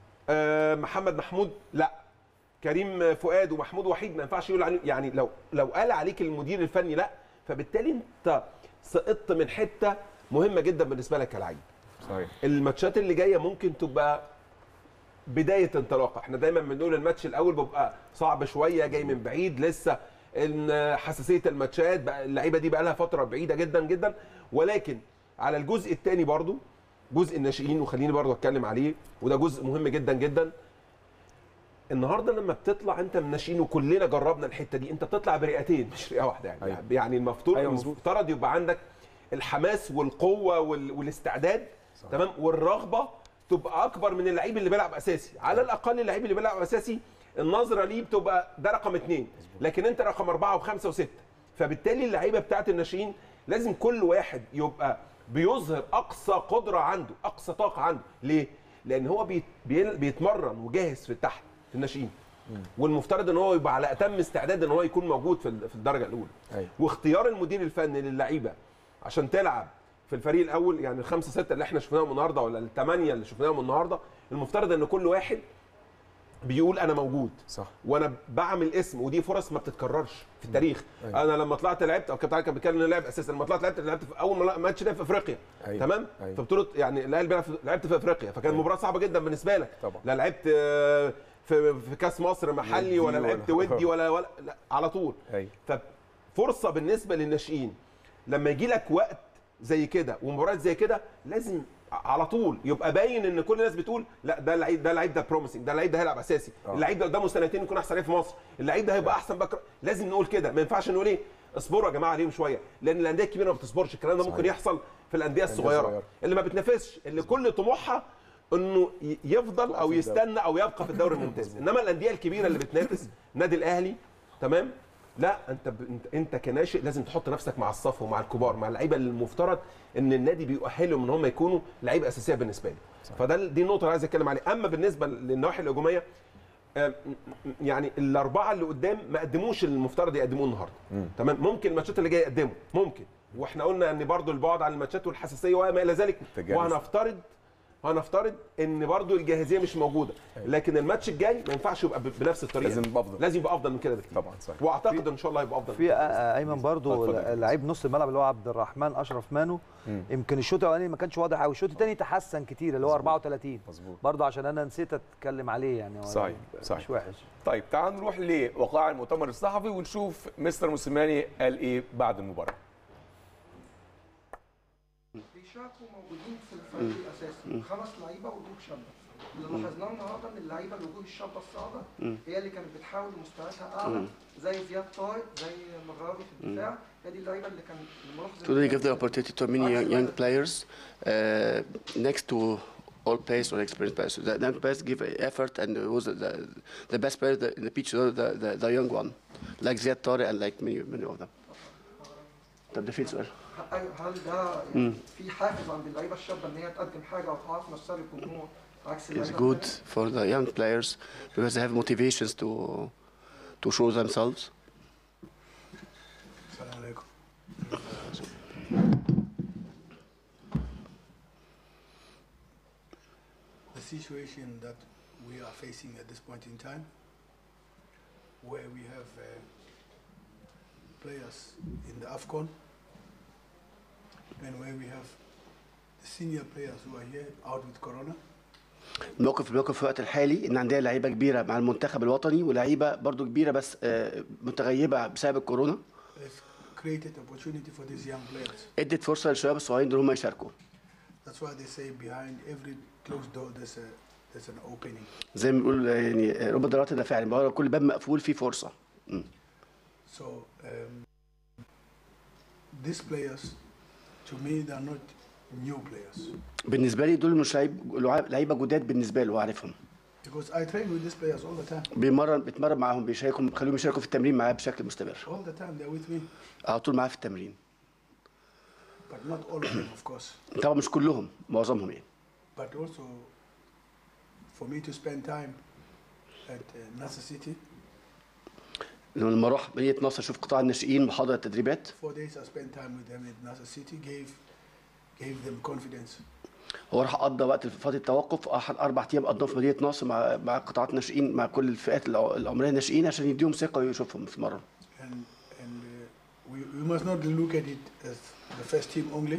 آه محمد محمود لا كريم فؤاد ومحمود وحيد ما ينفعش يقول عليه يعني لو لو قال عليك المدير الفني لا فبالتالي انت سقطت من حته مهمه جدا بالنسبه لك كلاعب صحيح الماتشات اللي جايه ممكن تبقى بدايه انطلاقه احنا دايما بنقول الماتش الاول بيبقى صعب شويه جاي من بعيد لسه ان حساسيه الماتشات بقى اللعيبه دي بقى لها فتره بعيده جدا جدا ولكن على الجزء الثاني برضو جزء الناشئين وخليني برضو اتكلم عليه وده جزء مهم جدا جدا النهارده لما بتطلع انت من الناشئين وكلنا جربنا الحته دي انت بتطلع برئتين مش رئه واحده يعني أيوة. يعني المفترض أيوة مظبوط. المفترض يبقى عندك الحماس والقوه وال... والاستعداد صح. تمام والرغبه تبقى اكبر من اللعيب اللي بيلعب اساسي على الاقل اللعيب اللي بيلعب اساسي النظره ليه بتبقى ده رقم اثنين لكن انت رقم اربعه وخمسه وسته فبالتالي اللعيبه بتاعت الناشئين لازم كل واحد يبقى بيظهر اقصى قدره عنده اقصى طاقه عنده ليه لان هو بيت... بي- بيتمرن وجاهز في تحت في الناشئين والمفترض ان هو يبقى على اتم استعداد ان هو يكون موجود في ال- في الدرجه الاولى أيوة. واختيار المدير الفني للعيبه عشان تلعب في الفريق الاول يعني الخمسه سته اللي احنا شفناهم النهارده ولا الثمانيه اللي شفناهم النهارده المفترض ان كل واحد بيقول انا موجود صح وانا بعمل اسم ودي فرص ما بتتكررش في التاريخ أيوة. انا لما طلعت لعبت او كابتن علي كان بيتكلم ان أنا لاعب اساسا لما طلعت لعبت لعبت في اول ملا- ماتش ده في افريقيا أيوة. تمام أيوة. في بطوله يعني الاهلي بيلعب في- لعبت في افريقيا فكانت أيوة. مباراه صعبه جدا بالنسبه لك طبعا. لا لعبت آه، في في كاس مصر محلي ودي ولا ولا- لعبت ودي ولا ولا لا على طول ايوه ففرصه بالنسبه للناشئين لما يجي لك وقت زي كده ومباريات زي كده لازم على طول يبقى باين ان كل الناس بتقول لا ده اللعيب ده اللعيب ده بروميسنج ده اللعيب ده هيلعب اساسي آه. اللعيب ده قدامه سنتين يكون احسن لعيب في مصر اللعيب ده هيبقى احسن باك لازم نقول كده ما ينفعش نقول ايه اصبروا يا جماعه عليهم شويه لان الانديه الكبيره ما بتصبرش الكلام ده ممكن صحيح. يحصل في الانديه الأندية الصغيره الصغيرة. اللي ما بتنافسش اللي كل طموحها انه ي- يفضل او في الدوري. يستنى او يبقى في الدوري الممتاز انما الانديه الكبيره اللي بتنافس النادي الاهلي تمام لا انت ب... انت انت كناشئ لازم تحط نفسك مع الصف ومع الكبار مع اللعيبه اللي المفترض ان النادي بيؤهلهم ان هم يكونوا لعيبه اساسيه بالنسبه له فده ال- دي النقطه اللي عايز اتكلم عليها اما بالنسبه للنواحي الهجوميه آه، م- م- يعني الاربعه اللي قدام ما قدموش اللي المفترض يقدموه النهارده تمام ممكن الماتشات اللي جايه يقدموا ممكن واحنا قلنا ان برضو البعد عن الماتشات والحساسيه وما الى ذلك التجانس. وهنفترض هنفترض ان برضو الجاهزيه مش موجوده لكن الماتش الجاي ما ينفعش يبقى ب- بنفس الطريقه لازم دي. يبقى أفضل. لازم يبقى افضل من كده بكتير طبعا صحيح واعتقد ان شاء الله هيبقى افضل في آه، آه، ايمن برضو اتفضل يا لعيب نص الملعب اللي هو عبد الرحمن اشرف مانو يمكن الشوط الاولاني ما كانش واضح قوي الشوط الثاني تحسن كتير اللي هو 34 مظبوط برضو عشان انا نسيت اتكلم عليه يعني هو صحيح، مش صحيح. وحش طيب تعال نروح لوقائع المؤتمر الصحفي ونشوف مستر موسيماني قال ايه بعد المباراه بيشاركوا موجودين في الفريق الاساسي خمس لعيبه وجوه شابه اللي لاحظناه النهارده ان اللعيبه الوجوه الشابه الصاعده هي اللي كانت بتحاول مستوياتها اعلى زي زياد طارق زي مغربي في الدفاع هي دي اللعيبه اللي كان الملاحظ Today give the opportunity to many young, young players uh, next to all players or experienced players. So the young players give effort and was the, the best player in the pitch, the, the, the young one, like Ziad Tariq and like many, many of them. طب ده في سؤال هل هل ده يعني في حافز عند اللعيبه الشابه ان هي تقدم حاجه وتعرف نفسها للجمهور عكس It's اللعيبه good التانية؟ for the young players because they have motivations to to show themselves. السلام عليكم The situation that we are facing at this point in time where we have uh, players in the AFCON and where we have the senior players who are here out with Corona. الموقف الموقف في الوقت الحالي ان عندنا لعيبه كبيره مع المنتخب الوطني ولعيبه برضو كبيره بس آه، متغيبه بسبب الكورونا It's created opportunity for these young players. ادت فرصه للشباب الصغيرين دول هم يشاركوا That's why they say behind every closed door there's a there's an opening. زي ما بنقول آه، يعني آه، رب ضرورات نافعه يعني ورا كل باب مقفول فيه فرصه مم. So um, these players, to me, they're not new players بالنسبه لي دول مش لعيب لعيب- لعيبه جداد بالنسبه له عارفهم because I train with these players all the time. بيمرن بيتمرن معاهم بيشاركوا بخليهم يشاركوا في التمرين معاه بشكل مستمر All the time they're with me, على طول معاه في التمرين but not all of them, of course. طبعا مش كلهم معظمهم يعني But also for me to spend time at uh, Nasser City, لما اروح مدينه نصر اشوف قطاع الناشئين محاضره التدريبات four days I spent time with them at Nasser City gave gave them confidence. هو راح قضى وقت فتره التوقف أحد اربع ايام قضاهم في مدينه نصر مع مع قطاعات الناشئين مع كل الفئات الع- العمريه الناشئين عشان يديهم ثقه ويشوفهم في المره And and uh, we, we must not look at it as the first team only.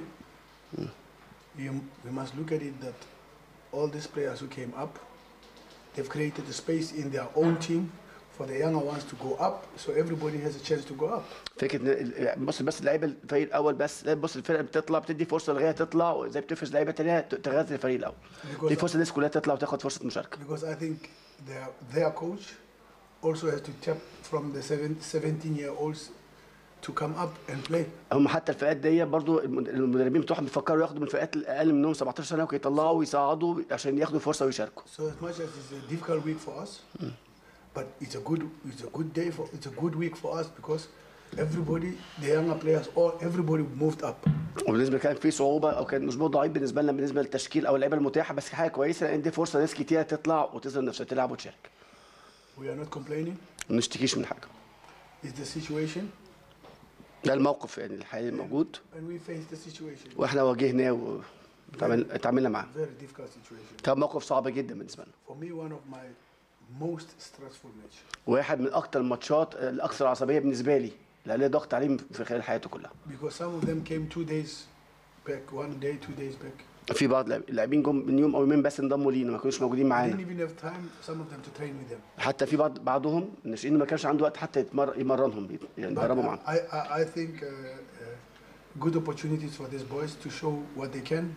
We, we must look at it that all these players who came up, they've created a space in their own team for the younger ones to go up, so everybody has a chance to go up. فكره ان ال- بص بس اللعيبه الفريق الاول بس لا بص الفرقه بتطلع بتدي فرصه لغايه تطلع زي بتفرز لعيبه تانيه ت- تغذي الفريق الاول Because- دي فرصه الناس كلها تطلع وتاخد فرصه مشاركه Because I think their, their coach also has to tap from the seven, 17 year olds to come up and play. هم حتى الفئات دي برضو المد- المدربين بتوعهم بيفكروا ياخدوا من الفئات الاقل منهم 17 سنه ويطلعوا ويصعدوا عشان ياخدوا فرصه ويشاركوا So as much as it's a difficult week for us, but it's a good it's a good day for it's a good week for us because everybody the younger players all everybody moved up. وبالنسبه كان في صعوبه او كان اسبوع ضعيف بالنسبه لنا بالنسبه للتشكيل او اللعيبه المتاحه بس حاجه كويسه لان دي فرصه ناس كتيره تطلع وتظهر نفسها تلعب وتشارك We are not complaining. ما نشتكيش من حاجه It's the situation ده الموقف يعني الحالي الموجود and we face the situation. واحنا واجهناه وتعاملنا معاه Very difficult situation. كان موقف صعب جدا بالنسبه لنا For me one of my most stressful match. واحد من اكتر الماتشات الاكثر عصبيه بالنسبه لي اللي عليه ضغط عليه في خلال حياته كلها Because some of them came two days back, one day, two days back. في بعض لاعب- اللاعبين جم من يوم او يومين بس انضموا لينا ما كانوش موجودين I didn't معانا even have time, some of them, to train with them. حتى في بعض بعضهم الناشئين ما كانش عنده وقت حتى يتمر يمرنهم يعني But يدربوا معاهم I, I, I think uh, uh, good opportunities for these boys to show what they can.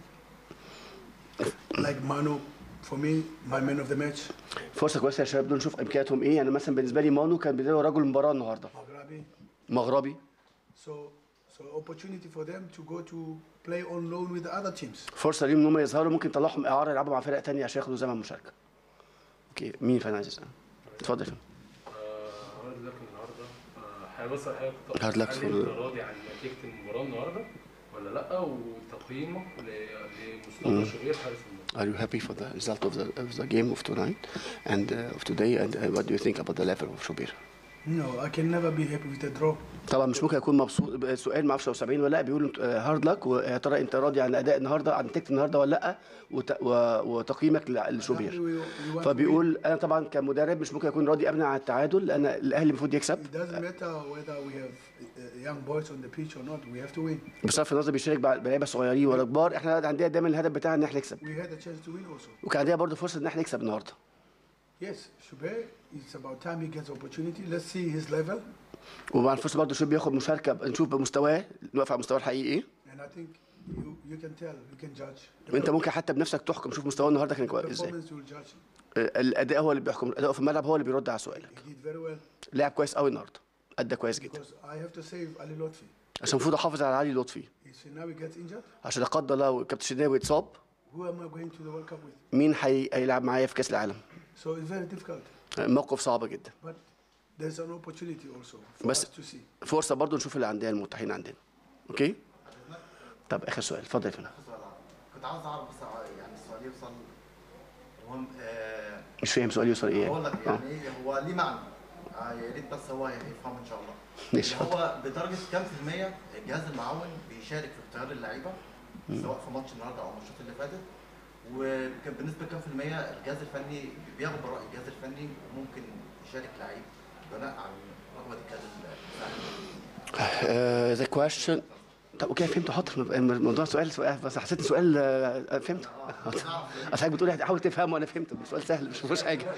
Like Manu, for me, my man of the match. فرصه كويسه للشباب دول نشوف امكانياتهم ايه يعني مثلا بالنسبه لي مانو كان بدايه رجل المباراه النهارده Maghrabi. مغربي So, so opportunity for them to go to play on loan with the other teams. فرصه ليهم ان هم يظهروا ممكن يطلعهم اعاره يلعبوا مع فرق تانية عشان ياخدوا زمن مشاركه اوكي مين فانا عايز يسال اتفضل يا فندم. هارد لك النهارده آه، حابب اسال حضرتك هارد لك هل في انت ال- راضي عن نتيجه المباراه النهارده ولا لا وتقييمك ل- مم. لمصطفى شوبير حارس المرمى Are you happy for the result of the, of the game of tonight and uh, of today and uh, what do you think about the level of Shubir? No, I can never be happy with a draw. طبعا مش ممكن اكون مبسوط سؤال ما اعرفش لو 70 ولا لا بيقولوا هارد لك ويا ترى انت راضي عن اداء النهارده عن نتيجه النهارده ولا لا وت... و... وتقييمك ل- لشوبير We want to فبيقول انا طبعا كمدرب مش ممكن اكون راضي ابدا عن التعادل لان الاهلي المفروض يكسب It doesn't matter whether we have uh, young boys on the pitch or not. We have to win. بصرف النظر بيشارك بع- بلعيبه صغيرين ولا كبار احنا عندنا دايما الهدف بتاعنا ان احنا نكسب We had a chance to win also. وكان عندنا برضه فرصه ان احنا نكسب النهارده Yes, Shubay, it's about time he gets opportunity. Let's see his level. ومع الفرصه برضه شويه بياخد مشاركه نشوف بمستواه نوقف على مستواه الحقيقي ايه And I think you, you can tell, you can judge. وانت ممكن حتى بنفسك تحكم شوف مستواه النهارده كان كويس ازاي Performance will judge. الاداء هو اللي بيحكم الاداء في الملعب هو اللي بيرد على سؤالك He did very well لعب كويس قوي النهارده ادى كويس جدا because I have to save Ali Lotfi. عشان المفروض احافظ على علي لطفي If Shinawi gets injured, عشان لا قدر الله كابتن شناوي يتصاب who am I going to the World Cup with? مين هي- هيلعب معايا في كاس العالم So it's very difficult. موقف صعب جدا But there's an opportunity also for بس us to see. فرصه برضو نشوف اللي عندنا المتاحين عندنا اوكي طب اخر سؤال اتفضل يا فندم كنت عاوز اعرف بس ع- يعني السؤال يوصل المهم آه مش فاهم سؤال يوصل ايه اقول لك آه. يعني ايه هو ليه معنى آه يا ريت بس هو يفهمه ان شاء الله ماشي، اللي هو بدرجه كام في الميه الجهاز المعاون بيشارك في اختيار اللعيبه مم. سواء في ماتش النهارده او الماتشات اللي فاتت وبنسبه كام في الميه الجهاز الفني بياخد براء الجهاز الفني وممكن يشارك لعيب بناء عن رغبه الكادر Uh, the question طب اوكي فهمت حاضر الموضوع سؤال سؤال بس حسيت سؤال آه، فهمت اصل حضرتك بتقول حاول تفهمه وانا فهمته سؤال سهل مش مفيهوش حاجه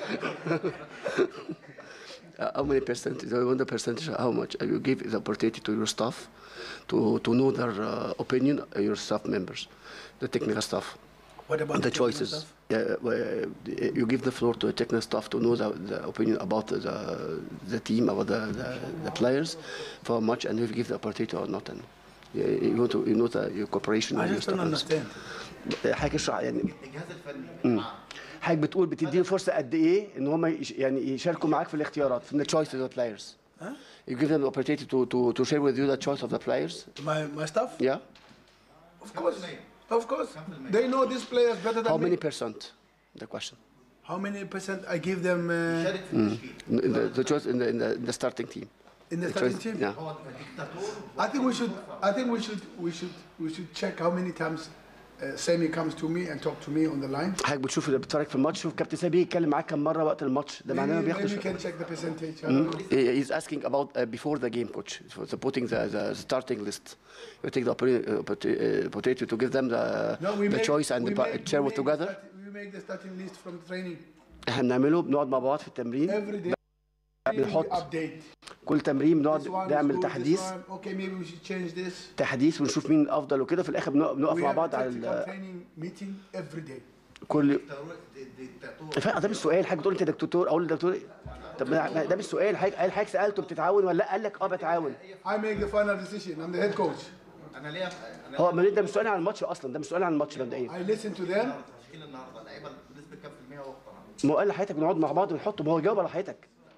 Uh, how many percentage, I want the percentage, how much you give the opportunity to your staff to, to know their uh, opinion, uh, your staff members, the technical staff. What about the, the technical choices? staff? Yeah, well, you give the floor to the technical staff to know the, the opinion about the, the team, about the, the, the players for a match, and if you give the opportunity or not. And you, you want to you know the, your cooperation I with your just don't staff. understand. حضرتك اشرح يعني الجهاز الفني مم. حضرتك بتقول بتديهم فرصه قد ايه ان هم يش- يعني يشاركوا معاك في الاختيارات في the choice of the players. Huh? You give them the opportunity to, to, to share with you the choice of the players. My, my staff? Yeah. Of course. Of course. They know these players better than How me. many percent? The question. How many percent I give them uh, Mm. The, the choice in the, in the, in the starting team. in the The starting choice- team? Yeah. I think we should. I think we should. We should. We should check how many times uh, Sammy comes to me and talk to me on the line. حضرتك بتشوف بتتفرج في الماتش شوف كابتن سامي يتكلم معاك كم مره وقت الماتش ده معناه ما Maybe, maybe بياخدش you can check the percentage. I Mm. don't know. He- He's asking about uh, before the game, coach. For the putting the, the starting list. You take the opportunity, uh, opportu- uh, opportunity to give them the, No, we the make, choice and we the pa- make, share we with make together. The start, we make the starting list from the training احنا بنعمله بنقعد مع بعض في التمرين every day. We بنحط update. كل تمرين This بنقعد one is نعمل good, this تحديث one. Okay, maybe we should change this. تحديث ونشوف مين الافضل وكده في الاخر بنقف, بنقف We مع have a بعض على tactical ال- training meeting every day. كل فا- ده مش سؤال حاجه بتقول انت دكتور اقول للدكتور إيه؟ طب ما- ده مش سؤال حاجه قال حضرتك سالته بتتعاون ولا لا قال لك اه بتعاون I make the final decision. I'm the head coach. انا ليا انا هو ما ده مش سؤال عن الماتش اصلا ده مش سؤال عن الماتش مبدئيا I listen to them. تشكيل النهارده اللعيبه بنسبه كام في الميه واقتنع ما هو قال لحضرتك بنقعد مع بعض ونحطه ما هو جاوب على حضرتك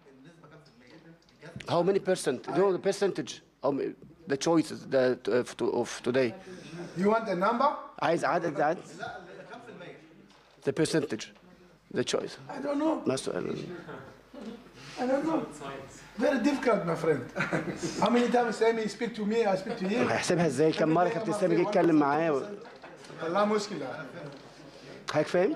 How many percent? No, the percentage. How many, the choices that of, to, of today. You want a number? عايز عدد عدد the percentage. The choice. I don't know. ما سؤال I don't know. Very difficult, my friend. How many times Sammy speak to me, I speak to him. هيحسبها ازاي؟ كم مرة كابتن سامي جه يتكلم معاه و- لا مشكلة. حضرتك فاهم؟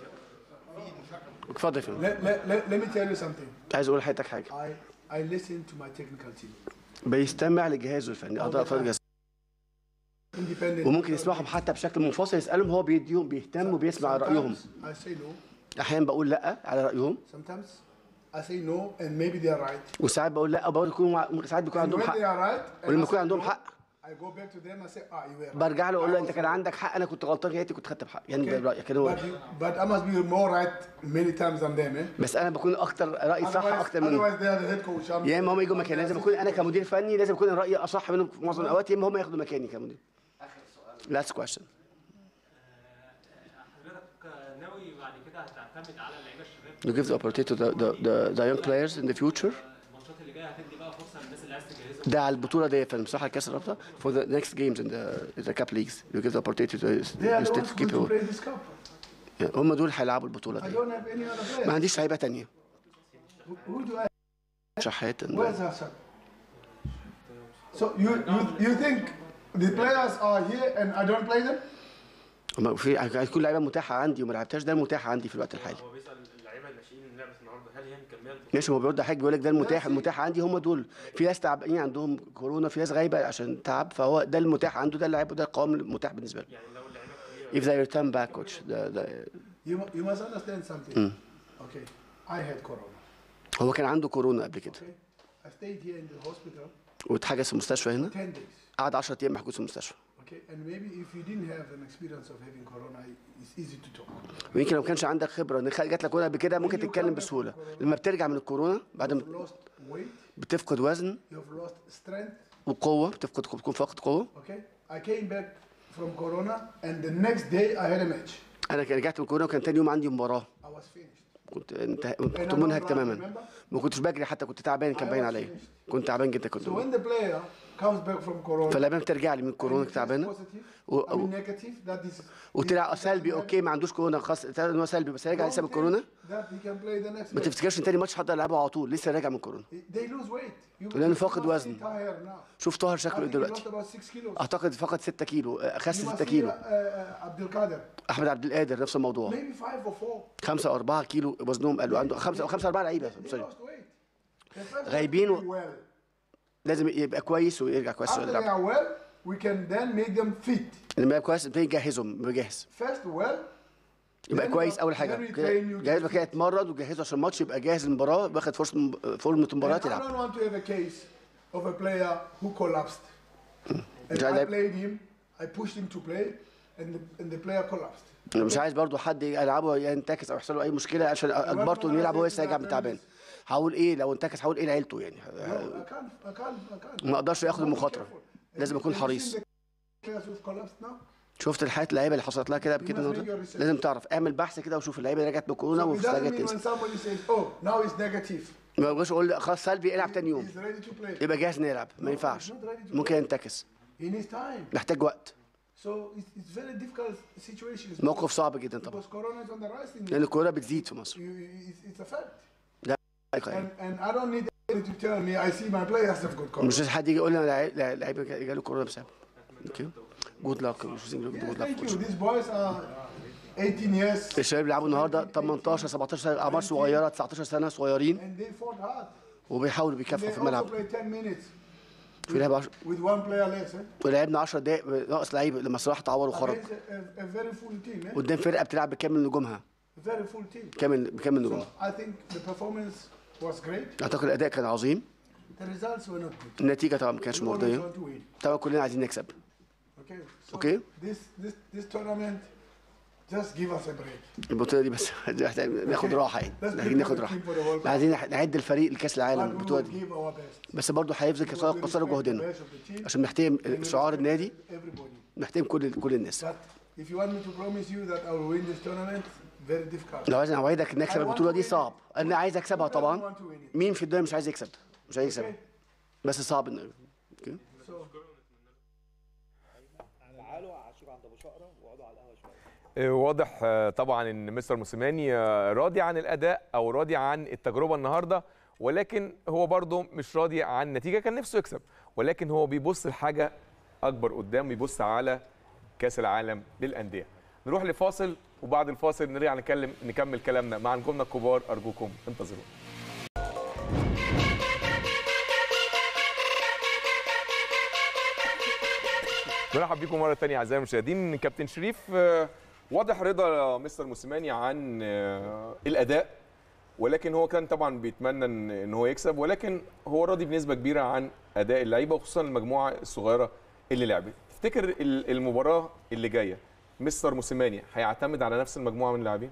اتفضل يا فندم. Let, let, let, let me tell you something. عايز اقول لحضرتك حاجة. I, I listen to my technical team. بيستمع لجهازه الفني اعضاء فريق الجهاز Independent. وممكن يسمعهم حتى بشكل منفصل يسالهم هو بيديهم بيهتم وبيسمع رايهم Sometimes I say no. احيانا بقول لا على رايهم Sometimes I say no and maybe they are right. وساعات بقول لا وبرضه يكون مع- ساعات بيكون And عندهم when حق they are right, and ولما I يكون say عندهم no, حق I go back to them and say, ah, you were right. برجع له اقول له I انت was كان wrong. عندك حق انا كنت غلطان يا ريتني كنت خدت بحق يعني ده رايك كده هو But, you, but I must be more right many times than them, eh? بس انا بكون اكتر رايي صح Otherwise, اكتر منهم otherwise they are the head coach. I'm- يا اما هم يجوا I'm مكاني the لازم اكون انا assistant كمدير فني لازم اكون رايي اصح منهم في معظم الاوقات يا اما هم ياخدوا مكاني كمدير last question حضرتك ناوي بعد كده هتعتمد على اللعيبه الشباب you give the opportunity to the, the, the, the young players in the future الماتشات اللي جايه هتدي بقى فرصه للناس اللي عايز تجهزهم ده على البطوله دي يا فندم صح كاس الرابطه for the next games in the, in the cup leagues you give the opportunity to They are you the still ones keep going to your play this cup. يعني هم دول هيلعبوا البطوله I دي don't have any other ما players. عنديش لعيبه تانية Who who do I? شحات Where's Hassan? So you, you you think the players are here and I don't play them? هم في هتكون لعيبه متاحه عندي وما لعبتهاش ده المتاح عندي في الوقت الحالي هو بيسال اللعيبه الناشئين اللي لعبت النهارده هل هي مكمله ماشي ما بيرد حاجه بيقول لك ده المتاح المتاح عندي هم دول في ناس تعبانين عندهم كورونا في ناس غايبه عشان تعب فهو ده المتاح عنده ده اللعيب وده القوام المتاح بالنسبه له يعني لو اللعيبه if they return back coach the, the, You mu- you must understand something. Mm. Okay, I had corona. هو كان عنده كورونا قبل كده Okay, I stayed here in the hospital واتحجز في المستشفى هنا 10 days. قعد 10 ايام محجوز في المستشفى Okay, and maybe if you didn't have an experience of having corona, it's easy to talk. ويمكن لو ما كانش عندك خبره ان خ- جات لك كورونا قبل كده ممكن تتكلم بسهوله لما بترجع من الكورونا بعد ما You've lost weight, بتفقد وزن you've lost strength. وقوه بتفقد بتكون فاقد قوه Okay, I came back from corona, and the next day I had a match. انا كان رجعت من الكورونا وكان تاني يوم عندي مباراه I was finished. كنت انت... كنت منهك تماما ما كنتش بجري حتى كنت تعبان كان باين عليا كنت تعبان جدا كنت So when the player comes back from corona, فلما بترجع لي من الكورونا and he tests تعبانه positive, و... I mean negative, that is وطلع سلبي اوكي ما عندوش كورونا خلاص طلع ان هو سلبي بس رجع لسه من الكورونا that he can play the next ما match. تفتكرش ان تاني ماتش هقدر العبه على طول لسه راجع من الكورونا They lose weight. You لانه you فاقد must وزن be tired now. شوف طاهر I شكله ايه think he دلوقتي lost about six kilos. اعتقد فقد 6 كيلو آه، خس You must 6 see, كيلو uh, uh, Abdul Qadir. احمد عبد القادر نفس الموضوع Maybe five or four. 5 او 4 كيلو وزنهم قالوا عنده 5 او 5 4 لعيبه They سوري lost weight. غايبين و... لازم يبقى كويس ويرجع كويس After they يلعب are well, we can then make them fit. لما يبقى كويس نبتدي نجهزهم يبقى جاهز First well, يبقى Then كويس you- اول then حاجه we كده train you جهاز to- بقى كده يتمرن وجهزه عشان الماتش يبقى جاهز للمباراه واخد فرصه فورمه المباراه and I يلعب don't want to have a case of a player who collapsed. And مش I عايز played him, I pushed him to play, and the, and the player collapsed. انا مش عايز برضو حد يلعبه ينتكس او يحصل له اي مشكله عشان اجبرته انه يلعب وهو لسه راجع من تعبان هقول ايه لو انتكس هقول ايه لعيلته يعني No, I can't, I can't, I can't. ما اقدرش ياخد المخاطره لازم اكون Have you حريص seen the players who've collapsed now? شفت الحالات اللعيبه اللي حصلت لها كده قبل كده You must النهارده make your research. لازم تعرف اعمل بحث كده وشوف اللعيبه اللي رجعت بكورونا So it وفي doesn't رجعت mean تنسى when somebody says, oh, now it's negative. ما يبقاش اقول خلاص سلبي العب تاني يوم He's ready to play. يبقى جاهز نلعب ما ينفعش ممكن ينتكس He needs time. محتاج وقت So it's, it's very difficult situation. موقف صعب جدا طبعا Because Corona is on the rise in لان الكورونا بتزيد في مصر you, it's, it's a fact. ده حقيقة يعني. And, and I don't need anybody to tell me I see my players have got Corona. مش لازم حد يجي يقول لي انا لعيب- لعيب جاله كورونا بسبب اوكي جود لاك جود Thank لاك you. These boys are 18 years الشباب اللي لعبوا النهارده 18 17 سنه اعمار صغيره 19 سنه صغيرين and they fought hard. وبيحاولوا And بيكافحوا they في also الملعب played 10 minutes في لعب عش... with one player less. Eh? ولعبنا 10 دقايق ناقص لعيب لما صلاح اتعور وخرج Against a, a, a very full team. Eh? قدام فرقه بتلعب بكامل نجومها A very full team. كامل بكامل So نجومها I think the performance was great. اعتقد الاداء كان عظيم The results were not good. النتيجه طبعا ما كانتش We always مرضيه want to win. طبعا كلنا عايزين نكسب Okay. So Okay. This this this tournament, just give us a break. البطوله دي بس محتاج ناخد راحه يعني Let's محتاجين ناخد prepare the راحه team for the World Cup. عايزين نعد الفريق لكاس العالم But we البطوله will دي give our best. بس برضه هيبذل We will قصارى قصارى respect the جهدنا best of the team. عشان نحترم and شعار respect النادي Everybody. نحترم كل كل الناس But if you want me to promise you that I will win this tournament, very difficult. لو عايز اوعدك نكسب I want البطوله to دي win it. صعب انا عايز اكسبها Who doesn't طبعا want to win it? مين في الدنيا مش عايز يكسب مش عايز يكسبها بس صعب انه أوكي. So تعالوا عشروا عند ابو شقره واقعدوا على القهوه شويه آه، واضح آه، طبعا ان مستر موسيماني آه، راضي عن الاداء او راضي عن التجربه النهارده ولكن هو برضه مش راضي عن النتيجه كان نفسه يكسب ولكن هو بيبص لحاجه اكبر قدام بيبص على كاس العالم للانديه نروح لفاصل وبعد الفاصل نرجع نكلم نكمل كلامنا مع نجومنا الكبار ارجوكم انتظرونا نرحب بيكم مره ثانيه اعزائي المشاهدين كابتن شريف آه، واضح رضا مستر موسيماني عن آه، الاداء ولكن هو كان طبعا بيتمنى ان إن هو يكسب ولكن هو راضي بنسبه كبيره عن اداء اللعيبه وخصوصا المجموعه الصغيره اللي لعبت تفتكر ال- المباراه اللي جايه مستر موسيماني هيعتمد على نفس المجموعه من اللاعبين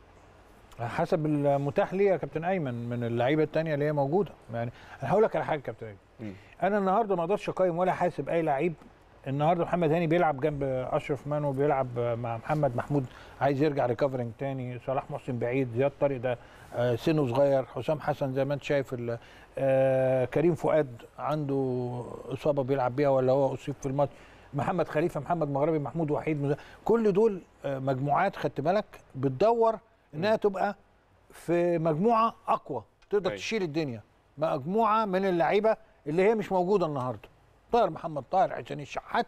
حسب المتاح ليه يا كابتن ايمن من اللعيبه الثانيه اللي هي موجوده يعني انا هقول لك على حاجه يا كابتن ايمن مم. انا النهارده ما اقدرش اقيم ولا حاسب اي لعيب النهارده محمد هاني بيلعب جنب اشرف مانو بيلعب مع محمد محمود عايز يرجع ريكفرنج تاني صلاح محسن بعيد زياد طارق ده آه، سنه صغير حسام حسن زي ما انت شايف ال- آه، كريم فؤاد عنده اصابه بيلعب بيها ولا هو اصيب في الماتش محمد خليفه محمد مغربي محمود وحيد مز- كل دول آه، مجموعات خدت بالك بتدور انها تبقى في مجموعه اقوى تقدر أيوة. تشيل الدنيا مجموعه من اللعيبه اللي هي مش موجوده النهارده طاهر محمد طاهر حسين الشحات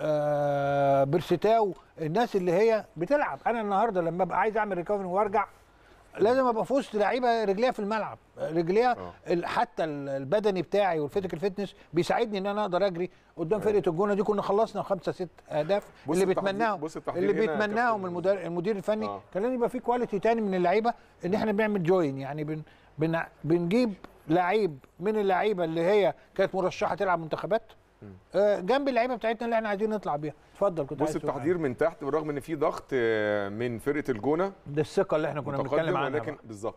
آه بيرستاو الناس اللي هي بتلعب انا النهارده لما ابقى عايز اعمل ريكفري وارجع لازم ابقى في وسط لعيبه رجليها في الملعب رجليها ال- حتى ال- البدني بتاعي والفيزيكال فيتنس بيساعدني ان انا اقدر اجري قدام فرقه الجونه دي كنا خلصنا خمسه ست اهداف بص اللي التحضير- بيتمناهم بص التحضير اللي هنا يا بيتمناهم كابتن. المدير المدير الفني آه. كان لازم يبقى في كواليتي تاني من اللعيبه ان احنا بنعمل جوين يعني بن بن بنجيب لعيب من اللعيبه اللي هي كانت مرشحه تلعب منتخبات آه، جنب اللعيبه بتاعتنا اللي احنا عايزين نطلع بيها اتفضل كنت بص عايز تقول التحضير من تحت بالرغم ان في ضغط آه، من فرقه الجونه ده الثقه اللي احنا كنا بنتكلم متقدم عنها ولكن بقى. بالظبط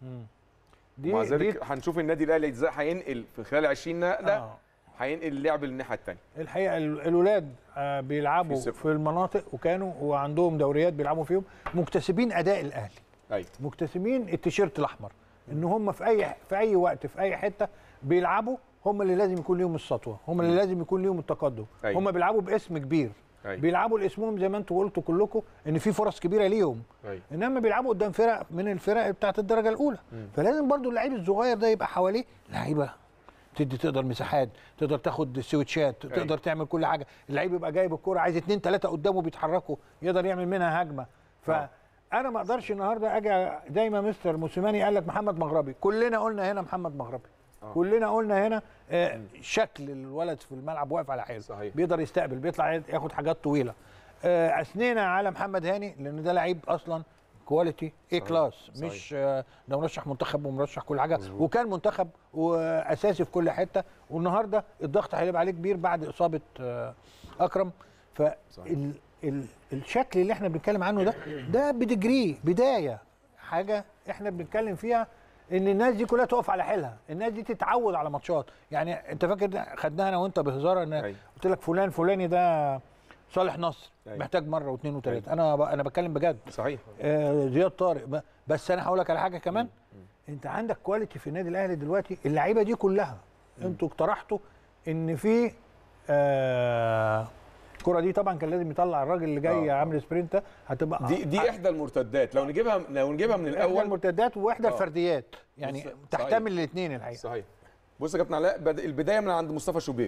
دي ومع دي ذلك هنشوف النادي الاهلي ازاي هينقل في خلال 20 نقله آه. هينقل اللعب للناحيه الثانيه الحقيقه ال- الولاد آه، بيلعبوا في ثقة. في المناطق وكانوا وعندهم دوريات بيلعبوا فيهم مكتسبين اداء الاهلي ايوه مكتسبين التيشيرت الاحمر ان هم في اي في اي وقت في اي حته بيلعبوا هم اللي لازم يكون ليهم السطوه هم اللي لازم يكون ليهم التقدم أيوة. هم بيلعبوا باسم كبير أيوة. بيلعبوا لاسمهم زي ما انتوا قلتوا كلكم ان في فرص كبيره ليهم ايوه انما بيلعبوا قدام فرق من الفرق بتاعت الدرجه الاولى فلازم برضو اللعيب الصغير ده يبقى حواليه لعيبه تدي تقدر مساحات تقدر تاخد سويتشات تقدر تعمل كل حاجه اللعيب يبقى جايب الكوره عايز اتنين تلاته قدامه بيتحركوا يقدر يعمل منها هجمه فانا ما اقدرش النهارده اجي زي ما مستر موسيماني قال لك محمد مغربي كلنا قلنا هنا محمد مغربي كلنا قلنا هنا آه، شكل الولد في الملعب واقف على حيله صحيح. بيقدر يستقبل بيطلع ياخد حاجات طويله آه، اثنينا على محمد هاني لان ده لعيب اصلا كواليتي اي صحيح. كلاس صحيح. مش آه، ده مرشح منتخب ومرشح كل حاجه وكان منتخب واساسي في كل حته والنهارده الضغط هيبقى عليه كبير بعد اصابه آه، اكرم فال ال الشكل اللي احنا بنتكلم عنه ده ده بدجري بدايه حاجه احنا بنتكلم فيها ان الناس دي كلها تقف على حيلها الناس دي تتعود على ماتشات يعني انت فاكر ده خدناها انا وانت بهزار ان أيوة. قلت لك فلان فلاني ده صالح نصر أيوة. محتاج مره واثنين وثلاثه انا ب... انا بتكلم بجد صحيح آه زياد طارق ب... بس انا هقول لك على حاجه كمان انت عندك كواليتي في النادي الاهلي دلوقتي اللعيبه دي كلها انتوا اقترحتوا ان في آه الكره دي طبعا كان لازم يطلع الراجل اللي جاي آه. عامل سبرنت هتبقى دي دي احدى المرتدات لو نجيبها لو نجيبها من احدى الاول المرتدات واحدى آه. الفرديات يعني بص- تحتمل الاثنين الحقيقه صحيح بص يا كابتن علاء بد- البدايه من عند مصطفى شوبير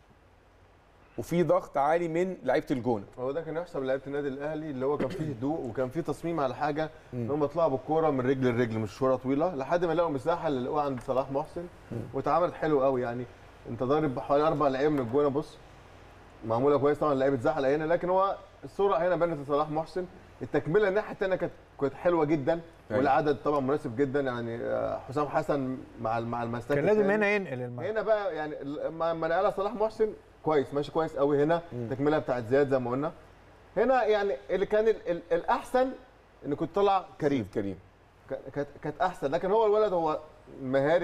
وفي ضغط عالي من لعيبه الجونه هو ده كان يحسب لعيبه النادي الاهلي اللي هو كان فيه هدوء وكان فيه تصميم على حاجه ان هم يطلعوا بالكوره من رجل لرجل مش شوره طويله لحد ما لقوا مساحه اللي لقوها عند صلاح محسن واتعملت حلو قوي يعني انت ضارب حوالي اربع لعيبه من الجونه بص معموله كويس طبعا اللعيبه اتزحلق هنا لكن هو الصوره هنا بانت لصلاح محسن التكمله الناحيه الثانيه كانت كانت حلوه جدا أيوة. والعدد طبعا مناسب جدا يعني آه، حسام حسن مع مع المساك كان لازم التاني. هنا ينقل الملعب هنا بقى يعني لما لما نقلها صلاح محسن كويس ماشي كويس قوي هنا التكمله بتاعت زياد زي ما قلنا هنا يعني اللي كان ال ال الاحسن ان كنت طلع كريم كريم ك- كانت كانت احسن لكن هو الولد هو مهاري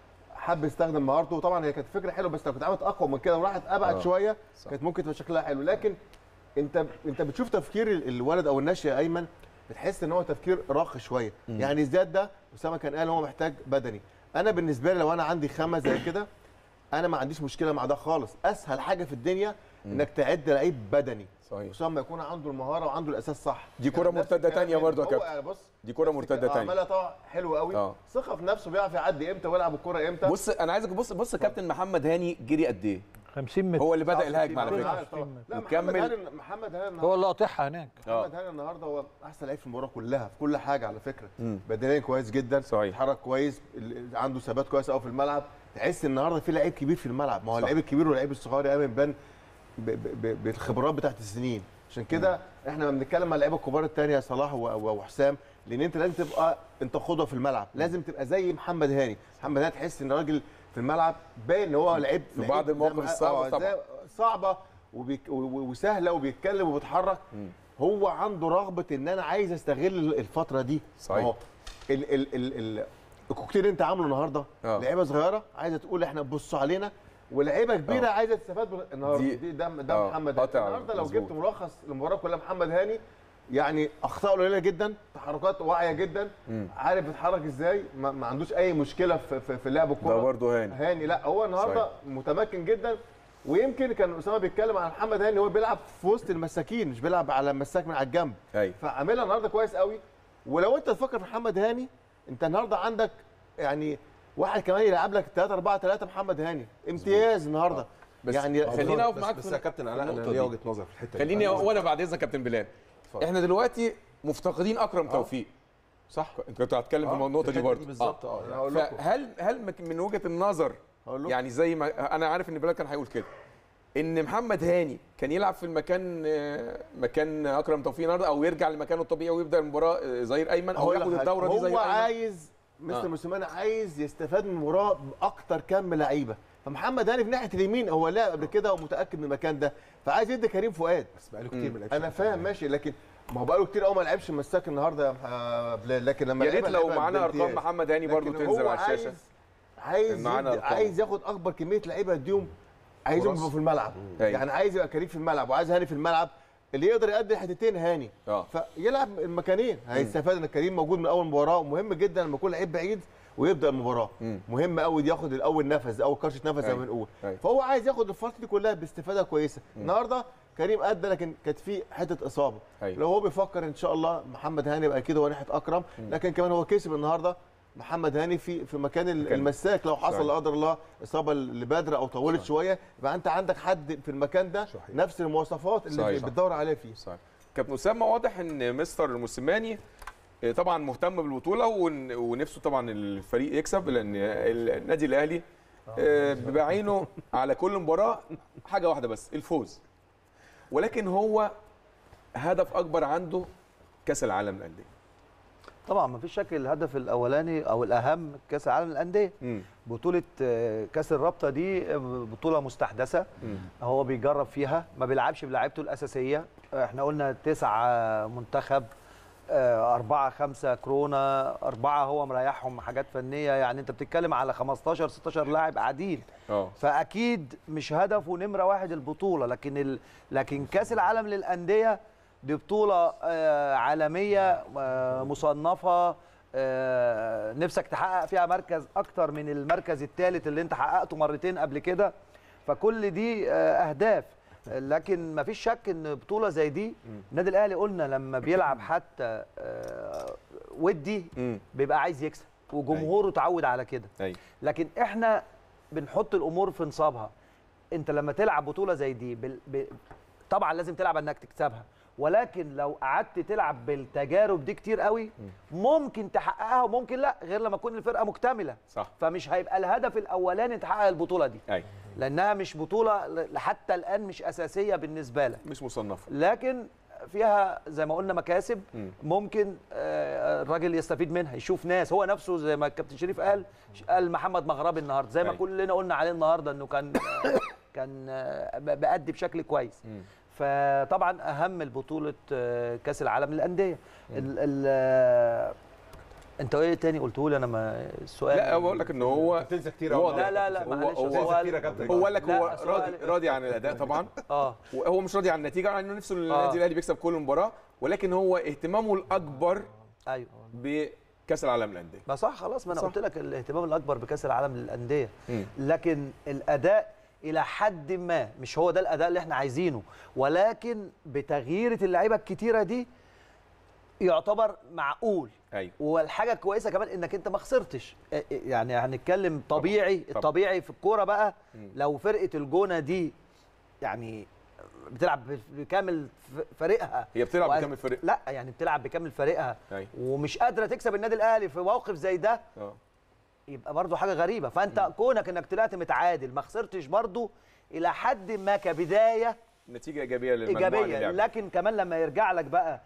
فحب يستخدم مهارته وطبعا هي كانت فكره حلوه بس لو كنت عملت اقوى من كده وراحت ابعد آه. شويه صح. كانت ممكن تبقى شكلها حلو لكن انت انت بتشوف تفكير ال- الولد او الناشئ يا ايمن بتحس ان هو تفكير راقي شويه يعني زياد ده اسامه كان قال هو محتاج بدني انا بالنسبه لي لو انا عندي خامه زي كده انا ما عنديش مشكله مع ده خالص اسهل حاجه في الدنيا انك تعد لعيب بدني صحيح خصوصا لما يكون عنده المهاره وعنده الاساس صح دي كرة يعني نفس مرتدة الكلام تانية هنا. برضو يا هو كابتن. يعني بص دي كرة مرتده آه، تانية عملها طبعا حلو قوي اه ثقه في نفسه بيعرف يعدي امتى ويلعب الكره امتى بص انا عايزك بص بص كابتن محمد هاني جري قد ايه 50 متر هو اللي بدا الهجمه أنا على عارف فكره طبعاً. لا محمد وكمل. هاني محمد هاني النهارده هو اللي قاطعها هناك محمد هاني النهارده هو احسن لعيب في المباراه كلها في كل حاجه على فكره مم. بدنيا كويس جدا صحيح. بيتحرك كويس ال- عنده ثبات كويس قوي في الملعب تحس النهارده في لعيب كبير في الملعب ما هو صح. اللعيب الكبير واللعيب الصغير يا ايمن بان ب- ب- ب- بالخبرات بتاعت السنين عشان كده احنا لما بنتكلم مع اللعيبه الكبار الثانيه صلاح و- و- وحسام لان انت لازم تبقى انت قدوه في الملعب لازم تبقى زي محمد هاني محمد هاني تحس ان الراجل في الملعب باين ان هو لعيب في لعيب بعض زي المواقف ما- الصعبة آه، طبعاً. زي- صعبه وبيك و- و- وسهله وبيتكلم وبيتحرك هو عنده رغبه ان انا عايز استغل الفتره دي صحيح. أهو. ال ال ال ال الكوكتيل اللي انت عامله النهارده آه. لعيبه صغيره عايزه تقول احنا بصوا علينا ولعيبه كبيره آه. عايزه تستفاد بال- النهارده دي- دي ده ده آه، محمد هاني قاطع النهارده لو مظبوط. جبت ملخص المباراه كلها محمد هاني يعني اخطاء قليله جدا تحركات واعيه جدا مم. عارف يتحرك ازاي ما, ما عندوش اي مشكله في في, في لعب الكوره ده برضه هاني هاني لا هو النهارده صحيح. متمكن جدا ويمكن كان اسامه بيتكلم عن محمد هاني هو بيلعب في وسط المساكين مش بيلعب على مساك من على الجنب ايوه فعاملها النهارده كويس قوي ولو انت تفكر في محمد هاني انت النهارده عندك يعني واحد كمان يلعب لك 3 4 3 محمد هاني امتياز النهارده بس يعني خليني اقف بس- معاك بس في يا كابتن علاء انا النقطة ليا دي. وجهه نظر في الحته دي. خليني أنا- وانا بعد اذنك كابتن بلال اتفضل. احنا دلوقتي مفتقدين اكرم توفيق صح انت كنت هتتكلم في آه، النقطه دي الحتة برضه بالظبط اه انا هقول لكم فهل هل مك- من وجهه النظر هقول لكم يعني زي ما انا عارف ان بلال كان هيقول كده ان محمد هاني كان يلعب في المكان آه، مكان اكرم توفيق النهارده او يرجع لمكانه الطبيعي ويبدا المباراه آه، ظهير ايمن او هقول لك ياخد حاجة. الدوره دي زي هو ايمن عايز مستر آه. موسيماني عايز يستفاد من المباراه باكتر كم لعيبه فمحمد هاني في ناحيه اليمين هو لعب قبل كده ومتاكد من المكان ده فعايز يدي كريم فؤاد بس بقاله كتير ما لعبش انا فاهم ماشي لكن ما هو بقاله كتير قوي ما لعبش مساك النهارده يا مح- بلال لكن لما يا ريت لعبها لو لعبها معانا ارقام بامتياز. محمد هاني برضو لكن تنزل هو على الشاشه عايز عايز معانا يدي- أرقام. عايز ياخد اكبر كميه لعيبه يديهم عايزهم فرص. يبقوا في الملعب أيوة. يعني عايز يبقى كريم في الملعب وعايز هاني في الملعب اللي يقدر يأدي الحتتين هاني اه فيلعب المكانين هيستفاد ان كريم موجود من اول مباراه ومهم جدا لما يكون لعيب بعيد ويبدا المباراه مم. مهم قوي ياخد الاول نفس اول كرشه نفس زي أيوة. ما بنقول أيوة. فهو عايز ياخد الفتره دي كلها باستفاده كويسه النهارده كريم ادى لكن كانت في حته اصابه أيوة. لو هو بيفكر ان شاء الله محمد هاني يبقى كده هو ناحيه اكرم لكن كمان هو كسب النهارده محمد هاني في في مكان ال- مكان. المساك لو حصل صحيح. لا قدر الله اصابه لبدر او طولت شويه يبقى انت عندك حد في المكان ده صحيح. نفس المواصفات اللي صحيح. بتدور عليه فيه صحيح كابتن اسامه واضح ان مستر موسيماني آه، طبعا مهتم بالبطوله ون- ونفسه طبعا الفريق يكسب لان النادي الاهلي آه، بيبقى عينه على كل مباراه حاجه واحده بس الفوز ولكن هو هدف اكبر عنده كاس العالم للانديه طبعا ما فيش شك الهدف الاولاني او الاهم كاس العالم للانديه مم. بطوله آه، كاس الرابطه دي آه، بطوله مستحدثه مم. هو بيجرب فيها ما بيلعبش بلاعيبته الاساسيه احنا قلنا تسعة منتخب آه، أربعة خمسة كورونا أربعة هو مريحهم حاجات فنية يعني أنت بتتكلم على 15 16 لاعب قاعدين اه فأكيد مش هدفه نمرة واحد البطولة لكن ال... لكن كأس العالم للأندية دي بطولة آه، عالمية آه، مصنفة آه، نفسك تحقق فيها مركز أكتر من المركز الثالث اللي أنت حققته مرتين قبل كده فكل دي آه، أهداف لكن ما فيش شك ان بطوله زي دي النادي الاهلي قلنا لما بيلعب حتى آه، ودي مم. بيبقى عايز يكسب وجمهوره اتعود على كده ايوه لكن احنا بنحط الامور في نصابها انت لما تلعب بطوله زي دي بال... ب... طبعا لازم تلعب انك تكسبها ولكن لو قعدت تلعب بالتجارب دي كتير قوي ممكن تحققها وممكن لا غير لما تكون الفرقه مكتمله صح فمش هيبقى الهدف الاولاني تحقق البطوله دي ايوه لانها مش بطوله ل- حتى الان مش اساسيه بالنسبه لك مش مصنفه لكن فيها زي ما قلنا مكاسب مم. ممكن آه، الراجل يستفيد منها يشوف ناس هو نفسه زي ما الكابتن شريف قال قال محمد مغربي النهارده زي ما أيوة. كلنا قلنا عليه النهارده انه كان كان آه، ب- بأدي بشكل كويس مم. فطبعا اهم البطوله آه، كاس العالم للانديه ال- ال- آه، انت ايه تاني قلته لي انا ما السؤال لا بقول لك ان هو بتنسى كتير هو أوي. لا لا لا هو معلش هو أصل هو كتير يا كابتن. هو قال لك لا، هو أصل هو راضي قال- راضي عن الاداء طبعا اه وهو مش راضي عن النتيجه لانه نفسه النادي الاهلي بيكسب كل مباراه ولكن هو اهتمامه الاكبر ايوه بكاس العالم للانديه ما صح خلاص ما انا صح. قلت لك الاهتمام الاكبر بكاس العالم للانديه مم. لكن الاداء الى حد ما مش هو ده الاداء اللي احنا عايزينه ولكن بتغييره اللعيبه الكتيره دي يعتبر معقول ايوه والحاجه الكويسه كمان انك انت ما خسرتش اه- يعني هنتكلم طبيعي طبعاً. الطبيعي في الكوره بقى مم. لو فرقه الجونه دي يعني بتلعب بكامل ف- فريقها هي بتلعب وأز- بكامل فريق لا يعني بتلعب بكامل فريقها ايوه ومش قادره تكسب النادي الاهلي في موقف زي ده اه يبقى برضو حاجه غريبه فانت كونك انك طلعت متعادل ما خسرتش برضو الى حد ما كبدايه نتيجه ايجابيه للمجموعه اللي ايجابيه لعبت. لكن كمان لما يرجع لك بقى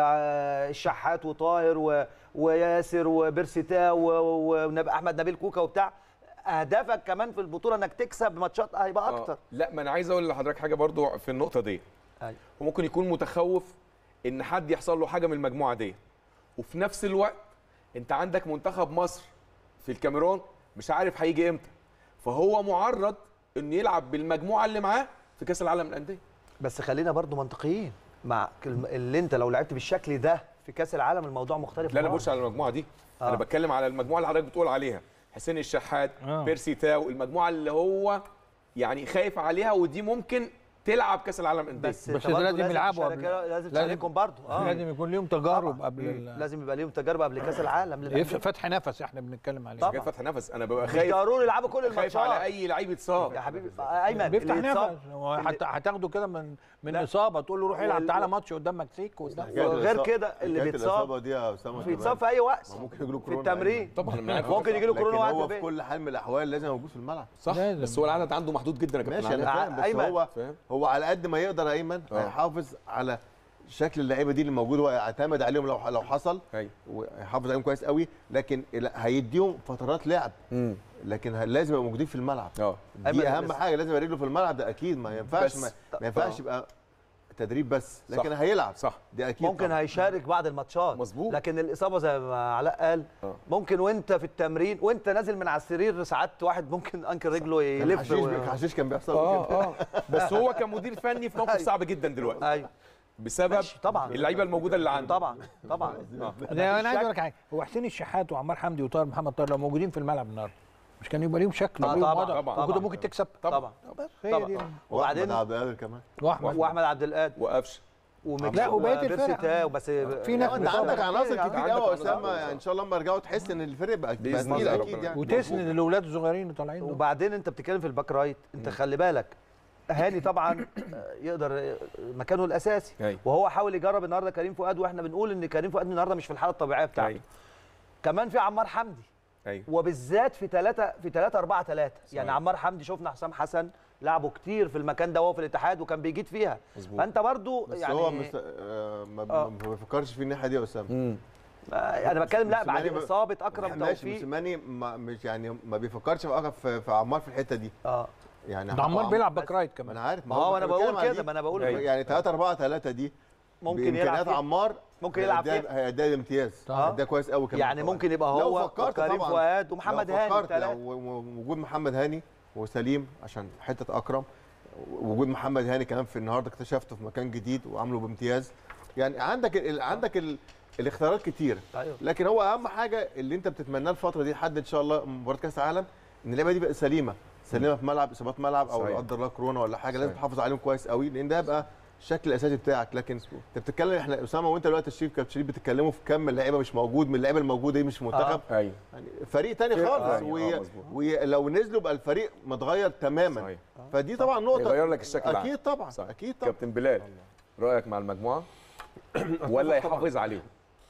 آه، الشحات وطاهر و- وياسر وبرسيتا و- و- ونبقى احمد نبيل كوكا وبتاع اهدافك كمان في البطوله انك تكسب ماتشات هيبقى آه. اكتر لا ما انا عايز اقول لحضرتك حاجه برضو في النقطه دي أيوة. وممكن يكون متخوف ان حد يحصل له حاجه من المجموعه دي وفي نفس الوقت انت عندك منتخب مصر في الكاميرون مش عارف هيجي امتى فهو معرض انه يلعب بالمجموعه اللي معاه في كاس العالم للانديه بس خلينا برضو منطقيين مع الم- اللي انت لو لعبت بالشكل ده في كاس العالم الموضوع مختلف لا انا خالص. بقولش على المجموعه دي آه. انا بتكلم على المجموعه اللي حضرتك بتقول عليها حسين الشحات آه. بيرسي تاو المجموعه اللي هو يعني خايف عليها ودي ممكن تلعب كاس العالم للانديه بس, بس انت برضو لازم يلعبوا تشارك- قبل- لازم لازم- تشاركهم برضو اه لازم يكون ليهم تجارب طبعاً. قبل ال- لازم يبقى ليهم تجربه قبل كاس العالم للأندية. يف- فتح نفس احنا بنتكلم عليه طبعاً. حاجات فتح نفس انا ببقى مش خايف ضروري يلعبوا كل خايف الماتشات على اي لعيب يتصاب يا حبيبي آه، ايمن بيفتح اللي يتصاب- نفس هو اللي- حتى هتاخده كده من من لا. اصابه تقول له روح العب وال- تعالى ماتش قدام مكسيك قدام حكاية وغير الإصابة- كده اللي حكاية بيتصاب الإصابة دي يا أسامة بيتصاب كمان. في اي وقت ما ممكن يجي له في كورونا التمرين طبعا أنا معاك. ممكن يجي له لكن كورونا وقت هو في البيت. كل حال من الاحوال لازم يبقى موجود في الملعب صح لازم. بس هو العدد عنده محدود جدا يا كابتن ماشي علي. انا فاهم بس أيمن. هو فاهم هو على قد ما يقدر يا ايمن آه. هيحافظ على شكل اللعيبه دي اللي موجود ويعتمد عليهم لو لو حصل ايوه ويحافظ عليهم كويس قوي لكن لا، هيديهم فترات لعب امم لكن ه- لازم يبقوا موجودين في الملعب اه دي أيمن، اهم بس- حاجه لازم يبقى رجله في الملعب ده اكيد ما ينفعش بس- ما, ما ينفعش آه. يبقى تدريب بس لكن صح. هيلعب صح دي اكيد ممكن طبعاً. هيشارك بعض الماتشات مظبوط. لكن الاصابه زي ما علاء قال آه. ممكن وانت في التمرين وانت نازل من على السرير ساعات واحد ممكن انكل رجله كان يلف حشيش و... حشيش كان بيحصل اه كده اه بس هو كمدير فني في موقف أيوة. صعب جدا دلوقتي ايوه بسبب ماشي، طبعا اللعيبه الموجوده اللي عنده طبعا طبعا آه. ده انا عايز اقول لك حاجه هو حسين الشحات وعمار حمدي وطاهر محمد طاهر لو موجودين في الملعب النهارده مش كان يبقى ليهم شكل آه، وليهم طبعاً، وضع طبعاً. وكنت ممكن تكسب طبعا بس هي طبعا دي وبعدين وبعدين عبد القادر كمان واحمد واحمد عبد القادر وقفش ومكس لا، وبقية وبيرسي الفرق. تاو بس في ناس لا، انت بتطلع. عندك عناصر عندك كتير قوي يا عناصر اسامه كتير. يعني ان شاء الله لما يرجعوا تحس ان الفريق بقى بقى بإذن تقيل الله اكيد ربنا. يعني وتسند الاولاد الصغيرين اللي طالعين دول وبعدين انت بتتكلم في الباك رايت انت خلي بالك هاني طبعا آه، يقدر آه، مكانه الاساسي أيوة. وهو حاول يجرب النهارده كريم فؤاد واحنا بنقول ان كريم فؤاد النهارده مش في الحاله الطبيعيه بتاعته أيوة. كمان في عمار حمدي ايوه وبالذات في 3 في 3 4 3 يعني صحيح. عمار حمدي شفنا حسام حسن لعبه كتير في المكان ده وهو في الاتحاد وكان بيجيد فيها مظبوط. فانت برضو بس يعني هو مست... آه ما, آه. ما بيفكرش في الناحيه دي يا اسامه آه، انا بتكلم لا بعد موسيماني ب- اصابه اكرم ماشي توفيق موسيماني ما مش يعني ما بيفكرش في في, في عمار في الحته دي اه يعني ده عمار هو- بيلعب باك رايت ما كمان انا عارف ما هو انا بتكلم بقول على كده دي. ما انا بقول يعني 3 4 3 دي ممكن يلعب بامكانيات فيها. عمار ممكن يلعب هيديها- فيها. هيديها الامتياز آه. ده كويس قوي كمان يعني طبعاً. ممكن يبقى لو هو فكرت وكريم طبعاً. فؤاد ومحمد لو هاني فكرت التلاتة. لو و- وجود محمد هاني وسليم عشان حته اكرم وجود محمد هاني كمان في النهارده اكتشفته في مكان جديد وعامله بامتياز يعني عندك ال... عندك ال... الاختيارات كتير أيوة. لكن هو اهم حاجه اللي انت بتتمناه الفتره دي لحد ان شاء الله مباراه كاس العالم ان اللعيبه دي بقى سليمه سليمه في ملعب اصابات ملعب او صحيح. لا قدر الله كورونا ولا حاجه لازم صحيح. تحافظ عليهم كويس قوي لان ده يبقى الشكل الاساسي بتاعك لكن انت بتتكلم احنا اسامه وانت دلوقتي الشريف كابتن شريف بتتكلموا في كم اللعيبه مش موجود من اللعيبه الموجوده دي مش في المنتخب ايوه يعني فريق تاني فرقة خالص تانية، وي... آه، مظبوط. ولو نزلوا بقى الفريق متغير تماما صحيح. فدي طبعا نقطه يغير لك الشكل العام. اكيد طبعا صح. اكيد طبعا كابتن بلال رايك مع المجموعه ولا يحافظ عليهم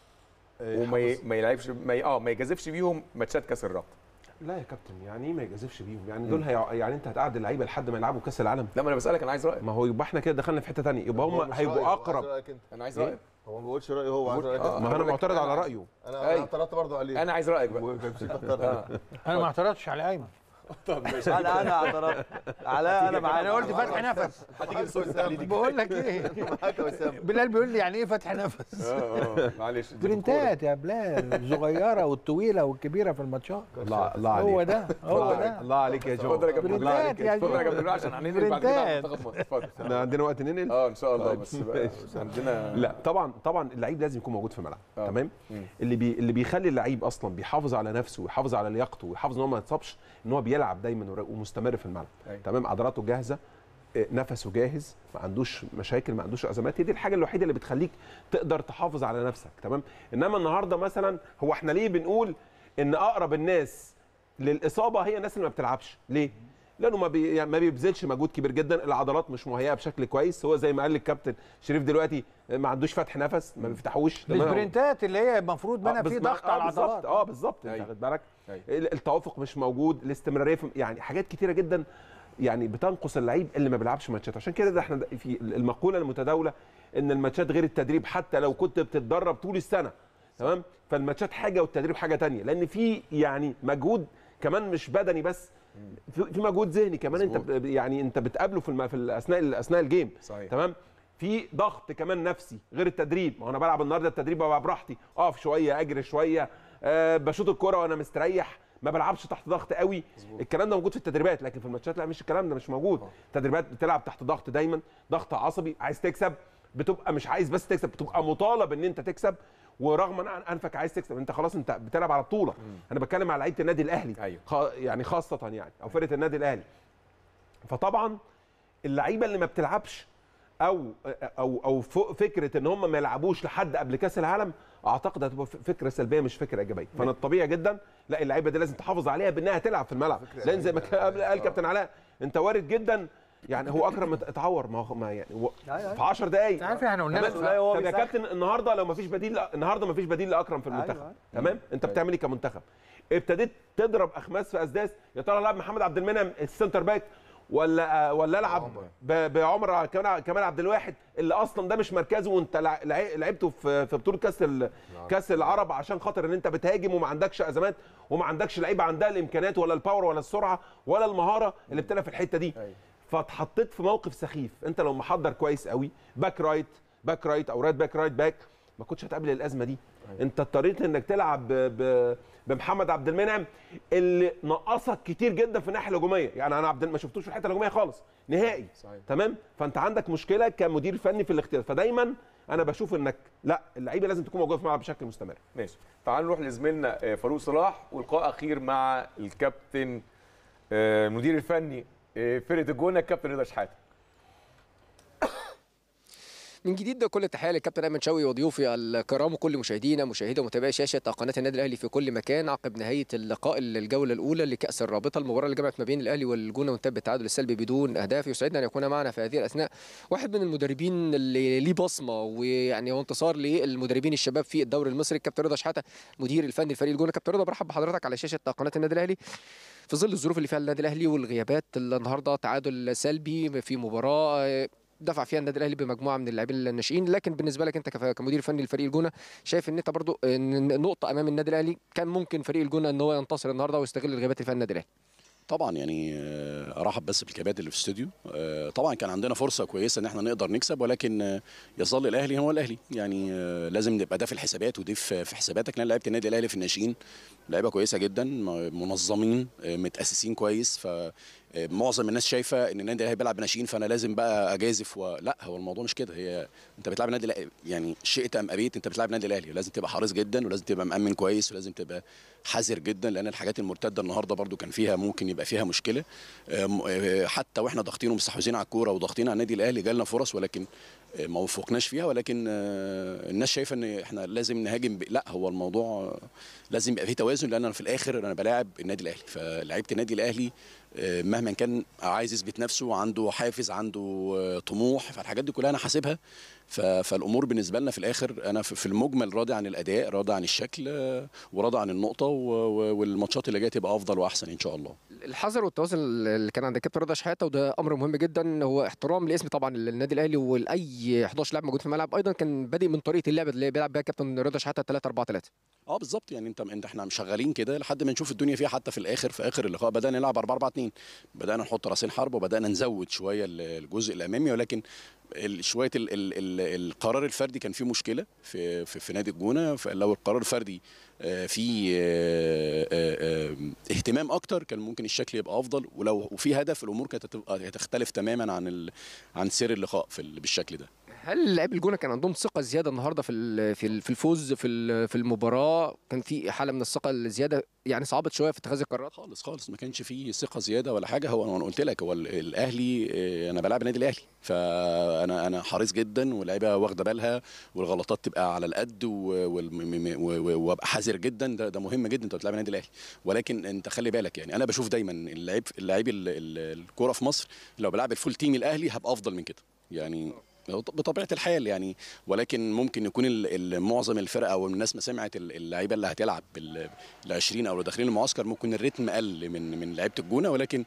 وما ي... ما يلعبش ما ي... اه ما يجازفش بيهم ماتشات كاس الرابطه لا يا كابتن يعني ايه ما يجازفش بيهم يعني دول هي... يعني انت هتقعد اللعيبه لحد ما يلعبوا كاس العالم لا ما انا بسالك انا عايز رايك ما هو يبقى احنا كده دخلنا في حته ثانيه يبقى هو هم مش هيبقوا رأيه، هو اقرب عايز رأيك انت. انا عايز إيه؟ رايك هو ما بيقولش رايه هو عايز رايك آه، انت. ما انا بقول لك معترض أنا على عايز- رايه انا أيوة. انا اعترضت برضه عليه انا عايز رايك بقى وكان شريف اعترض آه. انا ما اعترضتش على ايمن طب ماشي انا انا اعترضت علاء انا معاك انا قلت فتح نفس هتيجي الصوت التقليدي بقول لك ايه معاك يا اسامه بلال بيقول لي يعني ايه فتح نفس اه اه معلش دي برنتات يا بلال الصغيره والطويله والكبيره في الماتشات الله الله عليك هو ده هو ده الله عليك يا جو اتفضل يا كابتن برنتات اتفضل يا يا جو. كابتن عشان هننقل بعد كده على برنتات. منتخب مصر اتفضل احنا عندنا وقت ننقل اه ان شاء الله طيب. بس بقى عندنا لا طبعا طبعا اللعيب لازم يكون موجود في الملعب آه. تمام مم. اللي بي اللي بيخلي اللعيب اصلا بيحافظ على نفسه ويحافظ على لياقته ويحافظ ان هو ما يتصابش ان هو بيلعب دايما ور- ومستمر في الملعب أيوة. تمام عضلاته جاهزه آه، نفسه جاهز ما عندوش مشاكل ما عندوش ازمات هي دي الحاجه الوحيده اللي بتخليك تقدر تحافظ على نفسك تمام انما النهارده مثلا هو احنا ليه بنقول ان اقرب الناس للاصابه هي الناس اللي ما بتلعبش ليه لانه ما بي يعني ما بيبذلش مجهود كبير جدا العضلات مش مهيئه بشكل كويس هو زي ما قال الكابتن شريف دلوقتي ما عندوش فتح نفس ما بيفتحوش تمام؟ السبرنتات اللي هي المفروض منها آه، في بس- ضغط آه، على بالظبط، العضلات اه بالظبط انت أيوة. واخد بالك أيوة. ال- التوافق مش موجود الاستمراريه في يعني حاجات كتيره جدا يعني بتنقص اللعيب اللي ما بيلعبش ماتشات عشان كده ده احنا ده- في المقوله المتداوله ان الماتشات غير التدريب حتى لو كنت بتتدرب طول السنه تمام فالماتشات حاجه والتدريب حاجه تانية لان في يعني مجهود كمان مش بدني بس في في مجهود ذهني كمان انت مظبوط. ب- يعني انت بتقابله في الم... في ال- اثناء اثناء الجيم صحيح. تمام في ضغط كمان نفسي غير التدريب ما هو انا بلعب النهارده التدريب ببقى براحتي اقف شويه اجري شويه أه بشوط الكوره وانا مستريح ما بلعبش تحت ضغط قوي الكلام ده موجود في التدريبات لكن في الماتشات لا مش الكلام ده مش موجود التدريبات بتلعب تحت ضغط دايما ضغط عصبي عايز تكسب بتبقى مش عايز بس تكسب بتبقى مطالب ان انت تكسب ورغم عن انفك عايز تكسب انت خلاص انت بتلعب على بطوله انا بتكلم على لعيبه النادي الاهلي أيوة. خ- يعني خاصه يعني او فرقه النادي الاهلي فطبعا اللعيبه اللي ما بتلعبش او او او ف- فكره ان هم ما يلعبوش لحد قبل كاس العالم اعتقد هتبقى ف- فكره سلبيه مش فكره ايجابيه فانا الطبيعي جدا لا اللعيبه دي لازم تحافظ عليها بانها تلعب في الملعب لان زي ما كان قبل قال كابتن علاء انت وارد جدا يعني هو اكرم ات- اتعور ما هو ما يعني هو أيوة. في 10 دقائق انت عارف احنا قلنا لك لا، هو طب يا بيسخن. كابتن النهارده لو ما فيش بديل النهارده ما فيش بديل لاكرم في المنتخب أيوة. تمام انت بتعمل ايه كمنتخب ابتديت تضرب اخماس في اسداس يا ترى العب محمد عبد المنعم السنتر باك ولا ولا العب ب- بعمر كمان كمال عبد الواحد اللي اصلا ده مش مركزه وانت لع- لع- لعبته في في بطوله كاس ال- كاس العرب عشان خاطر ان انت بتهاجم وما عندكش ازمات وما عندكش لعيبه عندها الامكانيات ولا الباور ولا السرعه ولا المهاره اللي بتلعب في الحته دي فاتحطيت في موقف سخيف انت لو محضر كويس قوي باك رايت باك رايت او رايت باك رايت باك ما كنتش هتقابل الازمه دي انت اضطريت انك تلعب ب... ب... بمحمد عبد المنعم اللي نقصك كتير جدا في الناحيه الهجوميه يعني انا عبد ما شفتوش في الحته الهجوميه خالص نهائي صحيح. تمام فانت عندك مشكله كمدير فني في الاختيار فدايما انا بشوف انك لا اللعيبه لازم تكون موجوده في الملعب بشكل مستمر ماشي تعالوا نروح لزميلنا آه، فاروق صلاح ولقاء اخير مع الكابتن آه، المدير الفني آه، فرقه الجونه الكابتن رضا شحاته من جديد كل التحيه للكابتن ايمن شوقي وضيوفي الكرام وكل مشاهدينا مشاهدي ومتابعي شاشه قناه النادي الاهلي في كل مكان عقب نهايه اللقاء الجوله الاولى لكاس الرابطه المباراه اللي جمعت ما بين الاهلي والجونه وانتهت بالتعادل السلبي بدون اهداف يسعدنا ان يكون معنا في هذه الاثناء واحد من المدربين اللي ليه بصمه ويعني هو انتصار للمدربين الشباب في الدوري المصري الكابتن رضا شحاته مدير الفني لفريق الجونه كابتن رضا برحب بحضرتك على شاشه قناه النادي الاهلي في ظل الظروف اللي فيها النادي الاهلي والغيابات النهارده تعادل سلبي في مباراه دفع فيها النادي الاهلي بمجموعه من اللاعبين الناشئين لكن بالنسبه لك انت كف- كمدير فني لفريق الجونه شايف ان انت برضو إن نقطه امام النادي الاهلي كان ممكن فريق الجونه ان هو ينتصر النهارده ويستغل الغيابات اللي فيها النادي الاهلي طبعا يعني آه، ارحب بس بالكباتن اللي في الاستوديو آه، طبعا كان عندنا فرصه كويسه ان احنا نقدر نكسب ولكن آه، يظل الاهلي هو الاهلي يعني آه، لازم نبقى ده في الحسابات ودي في في حساباتك لان لعيبه النادي الاهلي في الناشئين لعيبه كويسه جدا م- منظمين آه، متاسسين كويس ف آه، معظم الناس شايفه ان النادي الاهلي بيلعب بناشئين فانا لازم بقى اجازف ولا هو الموضوع مش كده هي انت بتلعب النادي الأهلي- يعني شئت ام ابيت انت بتلعب النادي الاهلي لازم تبقى حريص جدا ولازم تبقى مامن كويس ولازم تبقى حذر جدا لان الحاجات المرتده النهارده برضو كان فيها ممكن يبقى فيها مشكله آم، آه، حتى واحنا ضاغطين ومستحوذين على الكوره وضاغطين على النادي الاهلي جالنا فرص ولكن آه، ما وفقناش فيها ولكن آه، الناس شايفه ان احنا لازم نهاجم ب... لا هو الموضوع آه، لازم يبقى فيه توازن لان انا في الاخر انا بلاعب النادي الاهلي فلعيبه النادي الاهلي آه، مهما كان عايز يثبت نفسه عنده حافز عنده آه، طموح فالحاجات دي كلها انا حاسبها ف- فالامور بالنسبه لنا في الاخر انا في في المجمل راضي عن الاداء راضي عن الشكل آه، وراضي عن النقطه و- و- والماتشات اللي جايه تبقى افضل واحسن ان شاء الله الحذر والتوازن اللي كان عند الكابتن رضا شحاته وده امر مهم جدا هو احترام لاسم طبعا النادي الاهلي ولاي 11 لاعب موجود في الملعب ايضا كان بادئ من طريقه اللعب اللي بيلعب بيها الكابتن رضا شحاته 3 4 3 اه بالظبط يعني انت انت احنا شغالين كده لحد ما نشوف الدنيا فيها حتى في الاخر في اخر اللقاء بدانا نلعب 4 4 2 بدانا نحط راسين حرب وبدانا نزود شويه ال- الجزء الامامي ولكن ال- شويه ال ال ال القرار الفردي كان فيه مشكله في في, في نادي الجونه فلو القرار الفردي آه، فيه آه، آه، آه، اهتمام اكتر كان ممكن الشكل يبقى افضل ولو وفي هدف الامور كانت هتبقى هتختلف تماما عن ال عن سير اللقاء في ال- بالشكل ده هل لاعبي الجونه كان عندهم ثقه زياده النهارده في ال- في ال- في الفوز في ال- في المباراه كان في حاله من الثقه الزياده يعني صعبت شويه في اتخاذ القرارات خالص خالص ما كانش فيه ثقه زياده ولا حاجه هو انا قلت لك هو ال- الاهلي آه، انا بلعب النادي الاهلي فانا انا حريص جدا واللعيبه واخده بالها والغلطات تبقى على القد و- والم- م- م- و- و- وابقى حذر جدا ده, ده مهم جدا انت بتلعب النادي الاهلي ولكن انت خلي بالك يعني انا بشوف دايما اللعيب اللعيب ال- ال- الكوره في مصر لو بلعب الفول تيم الاهلي هبقى افضل من كده يعني بطبيعه الحال يعني ولكن ممكن يكون ال- ال- معظم الفرقه او الناس ما سمعت ال- اللعيبه اللي هتلعب بال 20 او اللي داخلين المعسكر ممكن الريتم قل من من لعيبه الجونه ولكن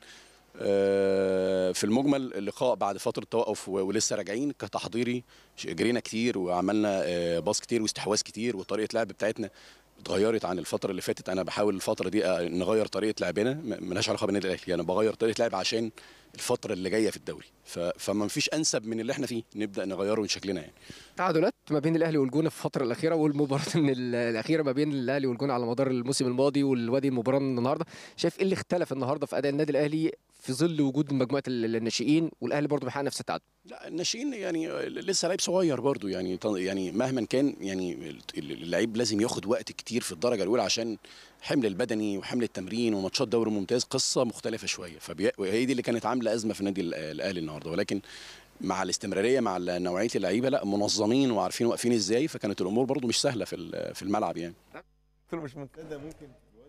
آه، في المجمل اللقاء بعد فتره توقف و- ولسه راجعين كتحضيري ش- جرينا كتير وعملنا آه، باص كتير واستحواذ كتير وطريقه لعب بتاعتنا اتغيرت عن الفتره اللي فاتت انا بحاول الفتره دي آه، نغير طريقه لعبنا م- ملهاش علاقه بالنادي الاهلي انا بغير طريقه لعب عشان الفتره اللي جايه في الدوري ف- فما فيش انسب من اللي احنا فيه نبدا نغيره من شكلنا يعني تعادلات ما بين الاهلي والجونه في الفتره الاخيره والمباراه من ال- الاخيره ما بين الاهلي والجونه على مدار الموسم الماضي والوادي المباراه النهارده شايف ايه اللي اختلف النهارده في اداء النادي الاهلي في ظل وجود مجموعه ال- الناشئين والاهلي برضه بيحقق نفس التعادل لا الناشئين يعني لسه لعيب صغير برضو يعني ط- يعني مهما كان يعني ال- اللعيب لازم ياخد وقت كتير في الدرجه الاولى عشان حمل البدني وحمل التمرين وماتشات دوري ممتاز قصه مختلفه شويه فهي دي اللي كانت عامله ازمه في النادي ال- الاهلي النهارده ولكن مع الاستمراريه مع ال- نوعيه اللعيبه لا منظمين وعارفين واقفين ازاي فكانت الامور برضو مش سهله في ال- في الملعب يعني قلت له مش ممكن ده ممكن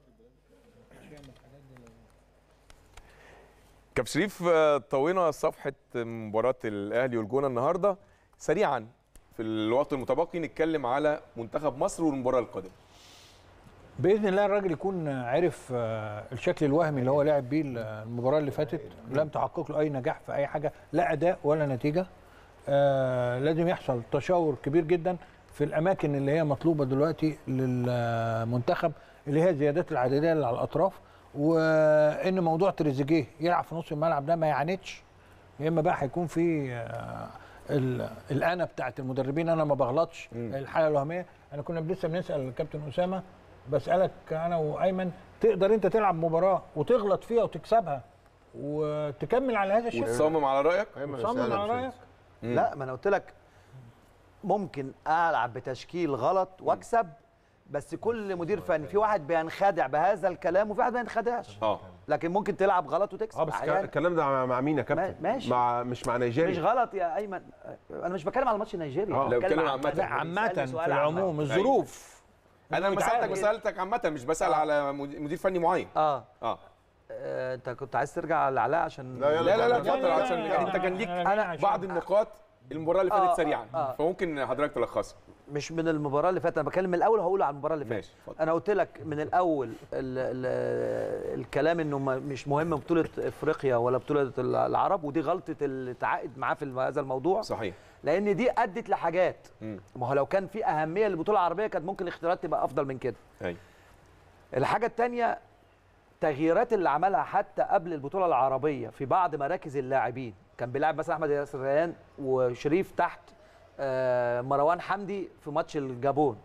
كابتن شريف آه، طوينا صفحه مباراه الاهلي والجونه النهارده سريعا في الوقت المتبقي نتكلم على منتخب مصر والمباراه القادمه باذن الله الراجل يكون عرف آه، الشكل الوهمي اللي هو لعب بيه المباراه اللي فاتت لم تحقق له اي نجاح في اي حاجه لا اداء ولا نتيجه آه لازم يحصل تشاور كبير جدا في الاماكن اللي هي مطلوبه دلوقتي للمنتخب اللي هي الزيادات العدديه اللي على الاطراف وان موضوع تريزيجيه يلعب في نص الملعب ده ما يعاندش يا اما بقى هيكون في آه، ال- الانا بتاعت المدربين انا ما بغلطش الحاله الوهميه انا كنا لسه بنسال الكابتن اسامه بسالك انا وايمن تقدر انت تلعب مباراه وتغلط فيها وتكسبها وتكمل على هذا الشكل وتصمم على رايك وتصمم على رايك لا ما انا قلت لك ممكن العب بتشكيل غلط واكسب بس كل مدير فني في واحد بينخدع بهذا الكلام وفي واحد ما ينخدعش اه لكن ممكن تلعب غلط وتكسب اه بس أحياناً. الكلام ده مع- مع مين يا كابتن؟ ماشي. مع مش مع نيجيريا مش غلط يا ايمن انا مش بتكلم على ماتش نيجيريا آه. لو بتكلم بتكلم عامة. عامة. عامة بيسألني في سؤال العموم عامة. الظروف انا لما سالتك متعود. سالتك عامه مش بسال على مدير مدير فني معين اه اه آه، انت كنت عايز ترجع لعلاء عشان لا، لا لا لا لا، اتفضل لا، عشان لا، انت كان ليك أنا عشان- بعض النقاط المباراه اللي آه، فاتت سريعا آه، آه. فممكن حضرتك تلخصها مش من المباراه اللي فاتت انا بتكلم من الاول هقول على المباراه اللي فاتت ماشي اتفضل انا قلت لك من الاول ال ال الكلام انه ما- مش مهم بطوله افريقيا ولا بطوله العرب ودي غلطه اللي تعاقد معاه في هذا الموضوع صحيح لان دي ادت لحاجات مم. ما هو لو كان في اهميه للبطوله العربيه كانت ممكن الاختيارات تبقى افضل من كده ايوه الحاجه الثانيه تغييرات اللي عملها حتى قبل البطوله العربيه في بعض مراكز اللاعبين كان بيلعب مثلا احمد ياسر ريان وشريف تحت آه، مروان حمدي في ماتش الجابون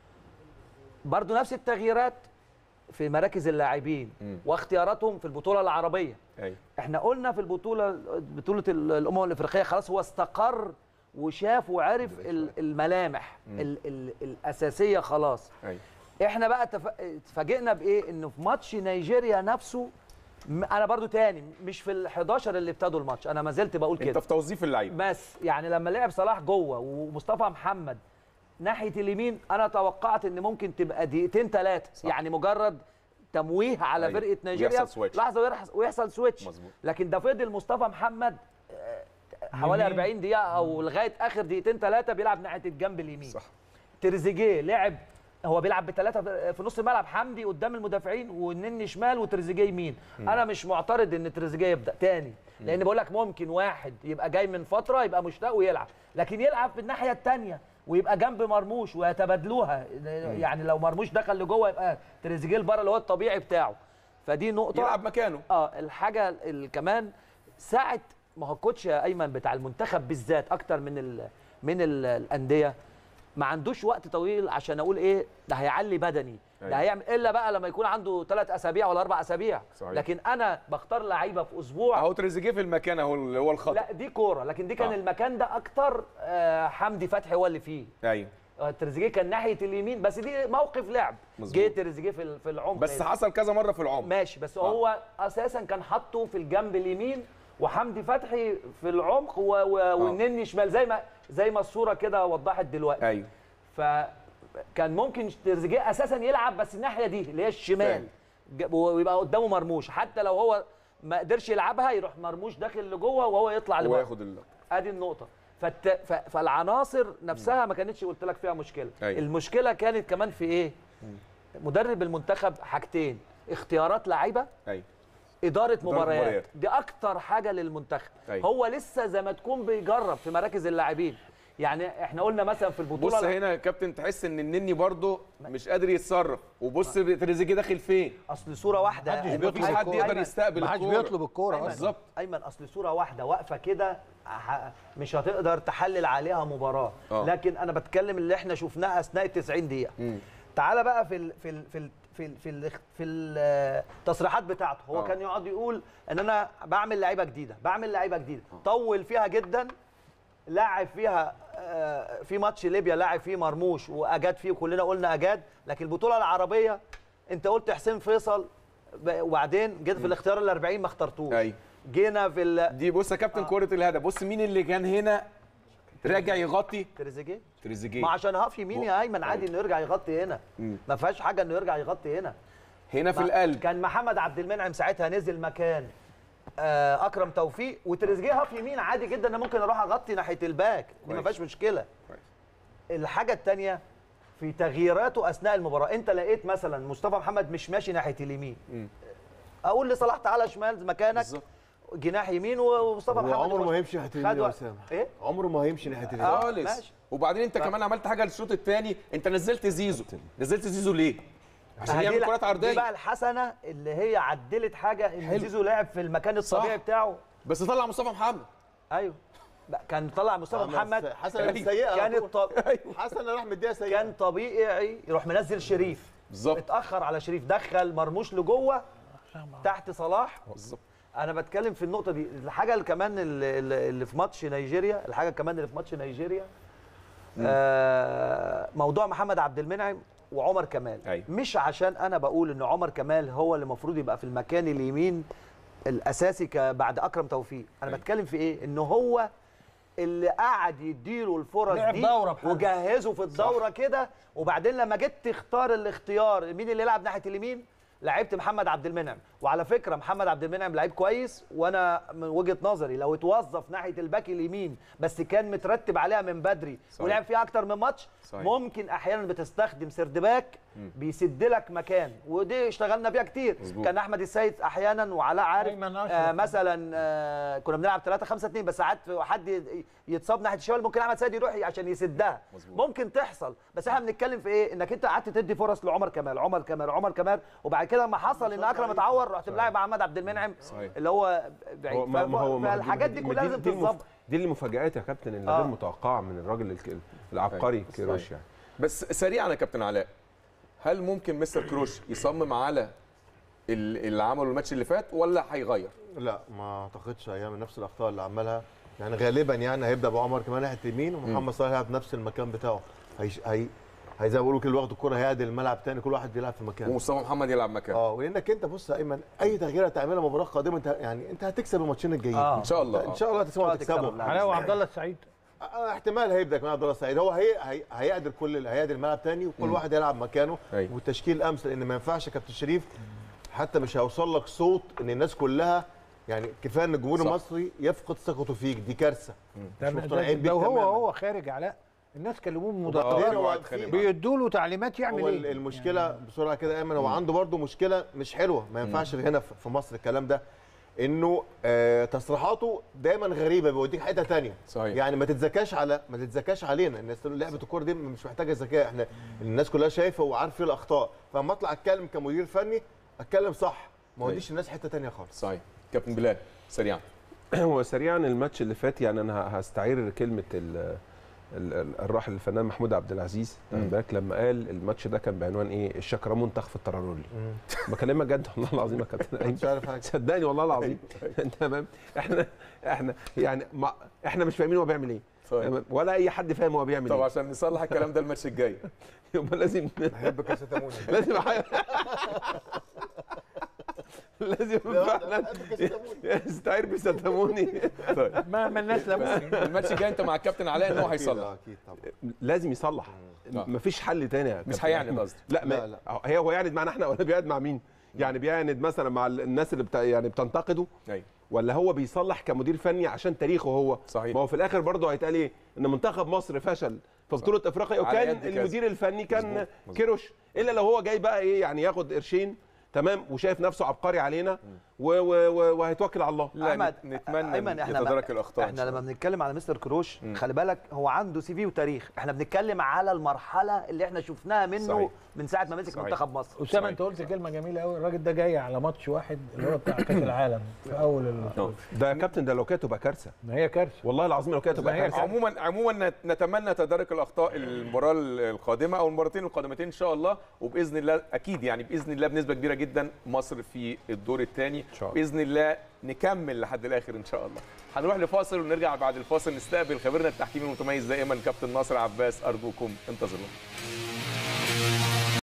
برضو نفس التغييرات في مراكز اللاعبين مم. واختياراتهم في البطوله العربيه ايوه احنا قلنا في البطوله بطوله ال- الامم الافريقيه خلاص هو استقر وشاف وعرف ال- الملامح مم. ال ال الاساسيه خلاص ايوه احنا بقى تف- اتفاجئنا بايه انه في ماتش نيجيريا نفسه م- انا برضو تاني مش في ال 11 اللي ابتدوا الماتش انا ما زلت بقول انت كده في توظيف اللعيبه بس يعني لما لعب صلاح جوه ومصطفى محمد ناحيه اليمين انا توقعت ان ممكن تبقى دقيقتين ثلاثه يعني مجرد تمويه على أيوة. فرقه نيجيريا يحصل سويتش. لحظه ويرح- ويحصل سويتش مظبوط لكن ده فضل مصطفى محمد آه، حوالي يمين. 40 دقيقه او لغايه اخر دقيقتين ثلاثه بيلعب ناحيه الجنب اليمين صح تريزيجيه لعب هو بيلعب بثلاثه في نص الملعب حمدي قدام المدافعين والنني شمال وتريزيجيه يمين انا مش معترض ان تريزيجيه يبدا تاني لان بقول لك ممكن واحد يبقى جاي من فتره يبقى مشتاق ويلعب لكن يلعب في الناحيه الثانيه ويبقى جنب مرموش ويتبادلوها يعني لو مرموش دخل لجوه يبقى تريزيجيه لبره اللي هو الطبيعي بتاعه فدي نقطه يلعب مكانه اه الحاجه ال- كمان ساعه ما هو الكوتش يا ايمن بتاع المنتخب بالذات اكتر من ال من ال الانديه ما عندوش وقت طويل عشان اقول ايه ده هيعلي بدني ده أيوة. هيعمل الا بقى لما يكون عنده ثلاث اسابيع ولا اربع اسابيع صحيح. لكن انا بختار لعيبه في اسبوع اهو تريزيجيه في المكان اهو اللي هو الخط لا دي كوره لكن دي كان آه. آه. المكان ده اكتر آه حمدي فتحي هو اللي فيه ايوه آه، تريزيجيه كان ناحيه اليمين بس دي موقف لعب مظبوط. جه تريزيجيه في ال- في العمق بس حصل كذا مره في العمر ماشي بس آه. هو اساسا كان حاطه في الجنب اليمين وحمدي فتحي في العمق و... و... والنني شمال زي ما زي ما الصوره كده وضحت دلوقتي ايوه فكان ممكن تريزيجيه اساسا يلعب بس الناحيه دي اللي هي الشمال فاهم. ج- ويبقى قدامه مرموش حتى لو هو ما قدرش يلعبها يروح مرموش داخل لجوه وهو يطلع هو لبره ياخد اللقب ادي النقطه فالت... ف... فالعناصر نفسها ما كانتش قلت لك فيها مشكله أيوة. المشكله كانت كمان في ايه مدرب المنتخب حاجتين اختيارات لعيبه ايوه اداره مباريات. مباريات دي اكتر حاجه للمنتخب أيوة. هو لسه زي ما تكون بيجرب في مراكز اللاعبين يعني احنا قلنا مثلا في البطوله بص هنا يا كابتن تحس ان النني برضه مش قادر يتصرف وبص تريزيجيه داخل فين اصل صوره واحده محدش أيمن، بيطلب مفيش حد الكورة. يقدر يستقبل ما حدش الكوره بيطلب الكوره أيمن، اصلا بالظبط ايمن اصل صوره واحده واقفه كده ح- مش هتقدر تحلل عليها مباراه آه. لكن انا بتكلم اللي احنا شفناه اثناء ال 90 دقيقه مم. تعالى بقى في ال في ال في ال في ال في, ال في التصريحات بتاعته هو آه. كان يقعد يقول ان انا بعمل لعيبه جديده بعمل لعيبه جديده طول فيها جدا لاعب فيها آه، في ماتش ليبيا لاعب فيه مرموش واجاد فيه وكلنا قلنا اجاد لكن البطوله العربيه انت قلت حسين فيصل ب- وبعدين جيت في الاختيار ال 40 ما اخترتوش ايوه جينا في ال- دي بص يا كابتن كره الهدف بص مين اللي كان هنا راجع يغطي تريزيجيه تريزيجيه ما عشان هاف يمين يا ايمن عادي انه يرجع يغطي هنا مم. ما فيهاش حاجه انه يرجع يغطي هنا هنا في ما- القلب كان محمد عبد المنعم ساعتها نزل مكان آه، اكرم توفيق وتريزيجيه هاف يمين عادي جدا انا ممكن اروح اغطي ناحيه الباك دي ما كويس. فيهاش مشكله كويس. الحاجه الثانيه في تغييراته اثناء المباراه انت لقيت مثلا مصطفى محمد مش ماشي ناحيه اليمين مم. اقول لصلاح تعالى شمال مكانك بالظبط جناح يمين ومصطفى هو محمد عمره يخش. ما هيمشي ناحيه خد اليمين يا وقت. اسامه ايه عمره ما هيمشي ناحيه اليمين آه، خالص ماشي. وبعدين انت كمان عملت حاجه للشوط الثاني انت نزلت زيزو نزلت زيزو ليه عشان دي يعمل لا- كرات دي عرضيه بقى الحسنه اللي هي عدلت حاجه ان حلو. زيزو لعب في المكان الطبيعي صح. بتاعه بس طلع مصطفى محمد ايوه بقى كان طلع مصطفى محمد حسن أيوة. سيئه كان الط... حسن راح مديها سيئه كان طبيعي يروح منزل شريف بالظبط اتاخر على شريف دخل مرموش لجوه تحت صلاح بالظبط انا بتكلم في النقطه دي الحاجه اللي كمان اللي, اللي اللي في ماتش نيجيريا الحاجه كمان اللي في ماتش نيجيريا آه موضوع محمد عبد المنعم وعمر كمال أيوة. مش عشان انا بقول ان عمر كمال هو اللي المفروض يبقى في المكان اليمين الاساسي ك- بعد اكرم توفيق انا أيوة. بتكلم في ايه ان هو اللي قعد يديله الفرص لعب دي دورة بحاله. وجهزه في الدوره كده وبعدين لما جيت تختار الاختيار مين اللي يلعب ناحيه اليمين لعبت محمد عبد المنعم وعلى فكره محمد عبد المنعم لعيب كويس وانا من وجهه نظري لو اتوظف ناحيه الباك اليمين بس كان مترتب عليها من بدري صحيح. ولعب فيها اكتر من ماتش صحيح. ممكن احيانا بتستخدم سردباك بيسد لك مكان ودي اشتغلنا بيها كتير مظبوط. كان احمد السيد احيانا وعلاء عارف أيمن أشرف. آه مثلا آه كنا بنلعب 3 5 2 بس ساعات حد ي- يتصاب ناحيه الشمال ممكن احمد سيد يروح عشان يسدها مظبوط. ممكن تحصل بس احنا بنتكلم في ايه انك انت قعدت تدي فرص لعمر كمال عمر كمال عمر كمال وبعد كده لما حصل ان اكرم اتعور رحت ملاعب محمد عبد المنعم صحيح. اللي هو هو بعيد ما ما هو ما فالحاجات دي كلها لازم دي المف- تتظبط دي المفاجآت يا كابتن اللي آه. غير متوقعه من الراجل الك- العبقري صحيح. كيروش يعني بس سريعا يا كابتن علاء هل ممكن مستر كروش يصمم على ال- اللي عمله الماتش اللي فات ولا هيغير؟ لا ما اعتقدش هيعمل نفس الاخطاء اللي عملها يعني غالبا يعني هيبدا بعمر كمان ناحيه اليمين ومحمد صلاح هيلعب نفس المكان بتاعه هي هي هي زي ما بيقولوا كده واخد الكوره هيعدل الملعب تاني كل واحد بيلعب في مكانه ومصطفى محمد يلعب مكانه اه ولانك انت بص يا ايمن اي تغيير هتعملها مباراه قادمه انت يعني انت هتكسب الماتشين الجايين آه. ان شاء الله ان شاء الله هتكسبوا هتكسبوا. هتكسبوا علاء وعبد الله السعيد آه، احتمال هيبدا كمان عبد الله السعيد هو هي هي هيعدل كل هيعدل الملعب تاني وكل واحد يلعب مكانه أيوة. والتشكيل امثل لان ما ينفعش يا كابتن شريف حتى مش هيوصل لك صوت ان الناس كلها يعني كفايه ان الجمهور صح. المصري يفقد ثقته فيك دي كارثه ده مش ده- مقتنعين بيك لو هو تماماً. هو خارج علاء الناس كلموه آه، مدربين هو واحد في- خانق معاه. بيدوا له تعليمات يعمل هو ايه المشكله بسرعه كده يا ايمن هو عنده برضه مشكله مش حلوه ما ينفعش هنا في في مصر الكلام ده انه آه تصريحاته دايما غريبه بيوديك حته تانية صحيح. يعني ما تتذكاش على ما تتذكاش علينا الناس تقول لعبه الكوره دي مش محتاجه ذكاء احنا الناس كلها شايفه وعارفه الاخطاء فلما اطلع اتكلم كمدير فني اتكلم صح ما اوديش الناس حته تانية خالص صحيح كابتن بلال سريعا هو سريعا الماتش اللي فات يعني انا ه- هستعير كلمه ال- ال- ال- الراحل الفنان محمود عبد العزيز مم. خد بالك لما قال الماتش ده كان بعنوان ايه الشكرمون تخفي الترارولي بكلمك جد والله العظيم يا كابتن أيمن. مش عارف حاجه صدقني والله العظيم تمام احنا احنا يعني ما احنا مش فاهمين هو بيعمل ايه صحيح. تمام؟ ولا اي حد فاهم هو بيعمل طب ايه عشان نصلح الكلام ده الماتش الجاي يبقى لازم بحب كاسيتاموني لازم لازم فعلا يستعير بستاموني طيب ما ما الناس بس لابد الماتش الجاي انت مع الكابتن علاء ان هو أكيد، هيصلح آه، اكيد طبعا لازم يصلح آه. مفيش حل تاني يا مش كابتن. هيعند قصدي لا, ما لا، لا. هي هو يعند معانا احنا ولا بيعند مع مين؟ يعني بيعند مثلا مع الناس اللي بتا يعني بتنتقده ايوه ولا هو بيصلح كمدير فني عشان تاريخه هو صحيح. ما هو في الاخر برضه هيتقال ايه ان منتخب مصر فشل في بطوله افريقيا على وكان يد كذا. المدير الفني كان مظبوط، مظبوط. كيروش الا لو هو جاي بقى ايه يعني ياخد قرشين تمام وشايف نفسه عبقري علينا و و و وهيتوكل على الله لا أحمد، نتمنى أيمن، إحنا يتدارك الاخطاء إن احنا شاء لما الله. بنتكلم على مستر كروش خلي بالك هو عنده سي في وتاريخ احنا بنتكلم على المرحله اللي احنا شفناها منه صحيح. من ساعه ما مسك صحيح. منتخب مصر اسامه صحيح. انت قلت كلمه جميله قوي الراجل ده جاي على ماتش واحد اللي هو بتاع كاس العالم في اول ال- ده يا كابتن ده لو كانت تبقى كارثه ما هي كارثه والله العظيم لو كانت تبقى ما هي كارثه عموما عموما نت- نتمنى تدارك الاخطاء المباراه القادمه او المباراتين القادمتين ان شاء الله وباذن الله اكيد يعني باذن الله بنسبه كبيره جدا مصر في الدور الثاني شاء الله. باذن الله نكمل لحد الاخر ان شاء الله هنروح لفاصل ونرجع بعد الفاصل نستقبل خبيرنا التحكيمي المتميز دائما كابتن ناصر عباس ارجوكم انتظرونا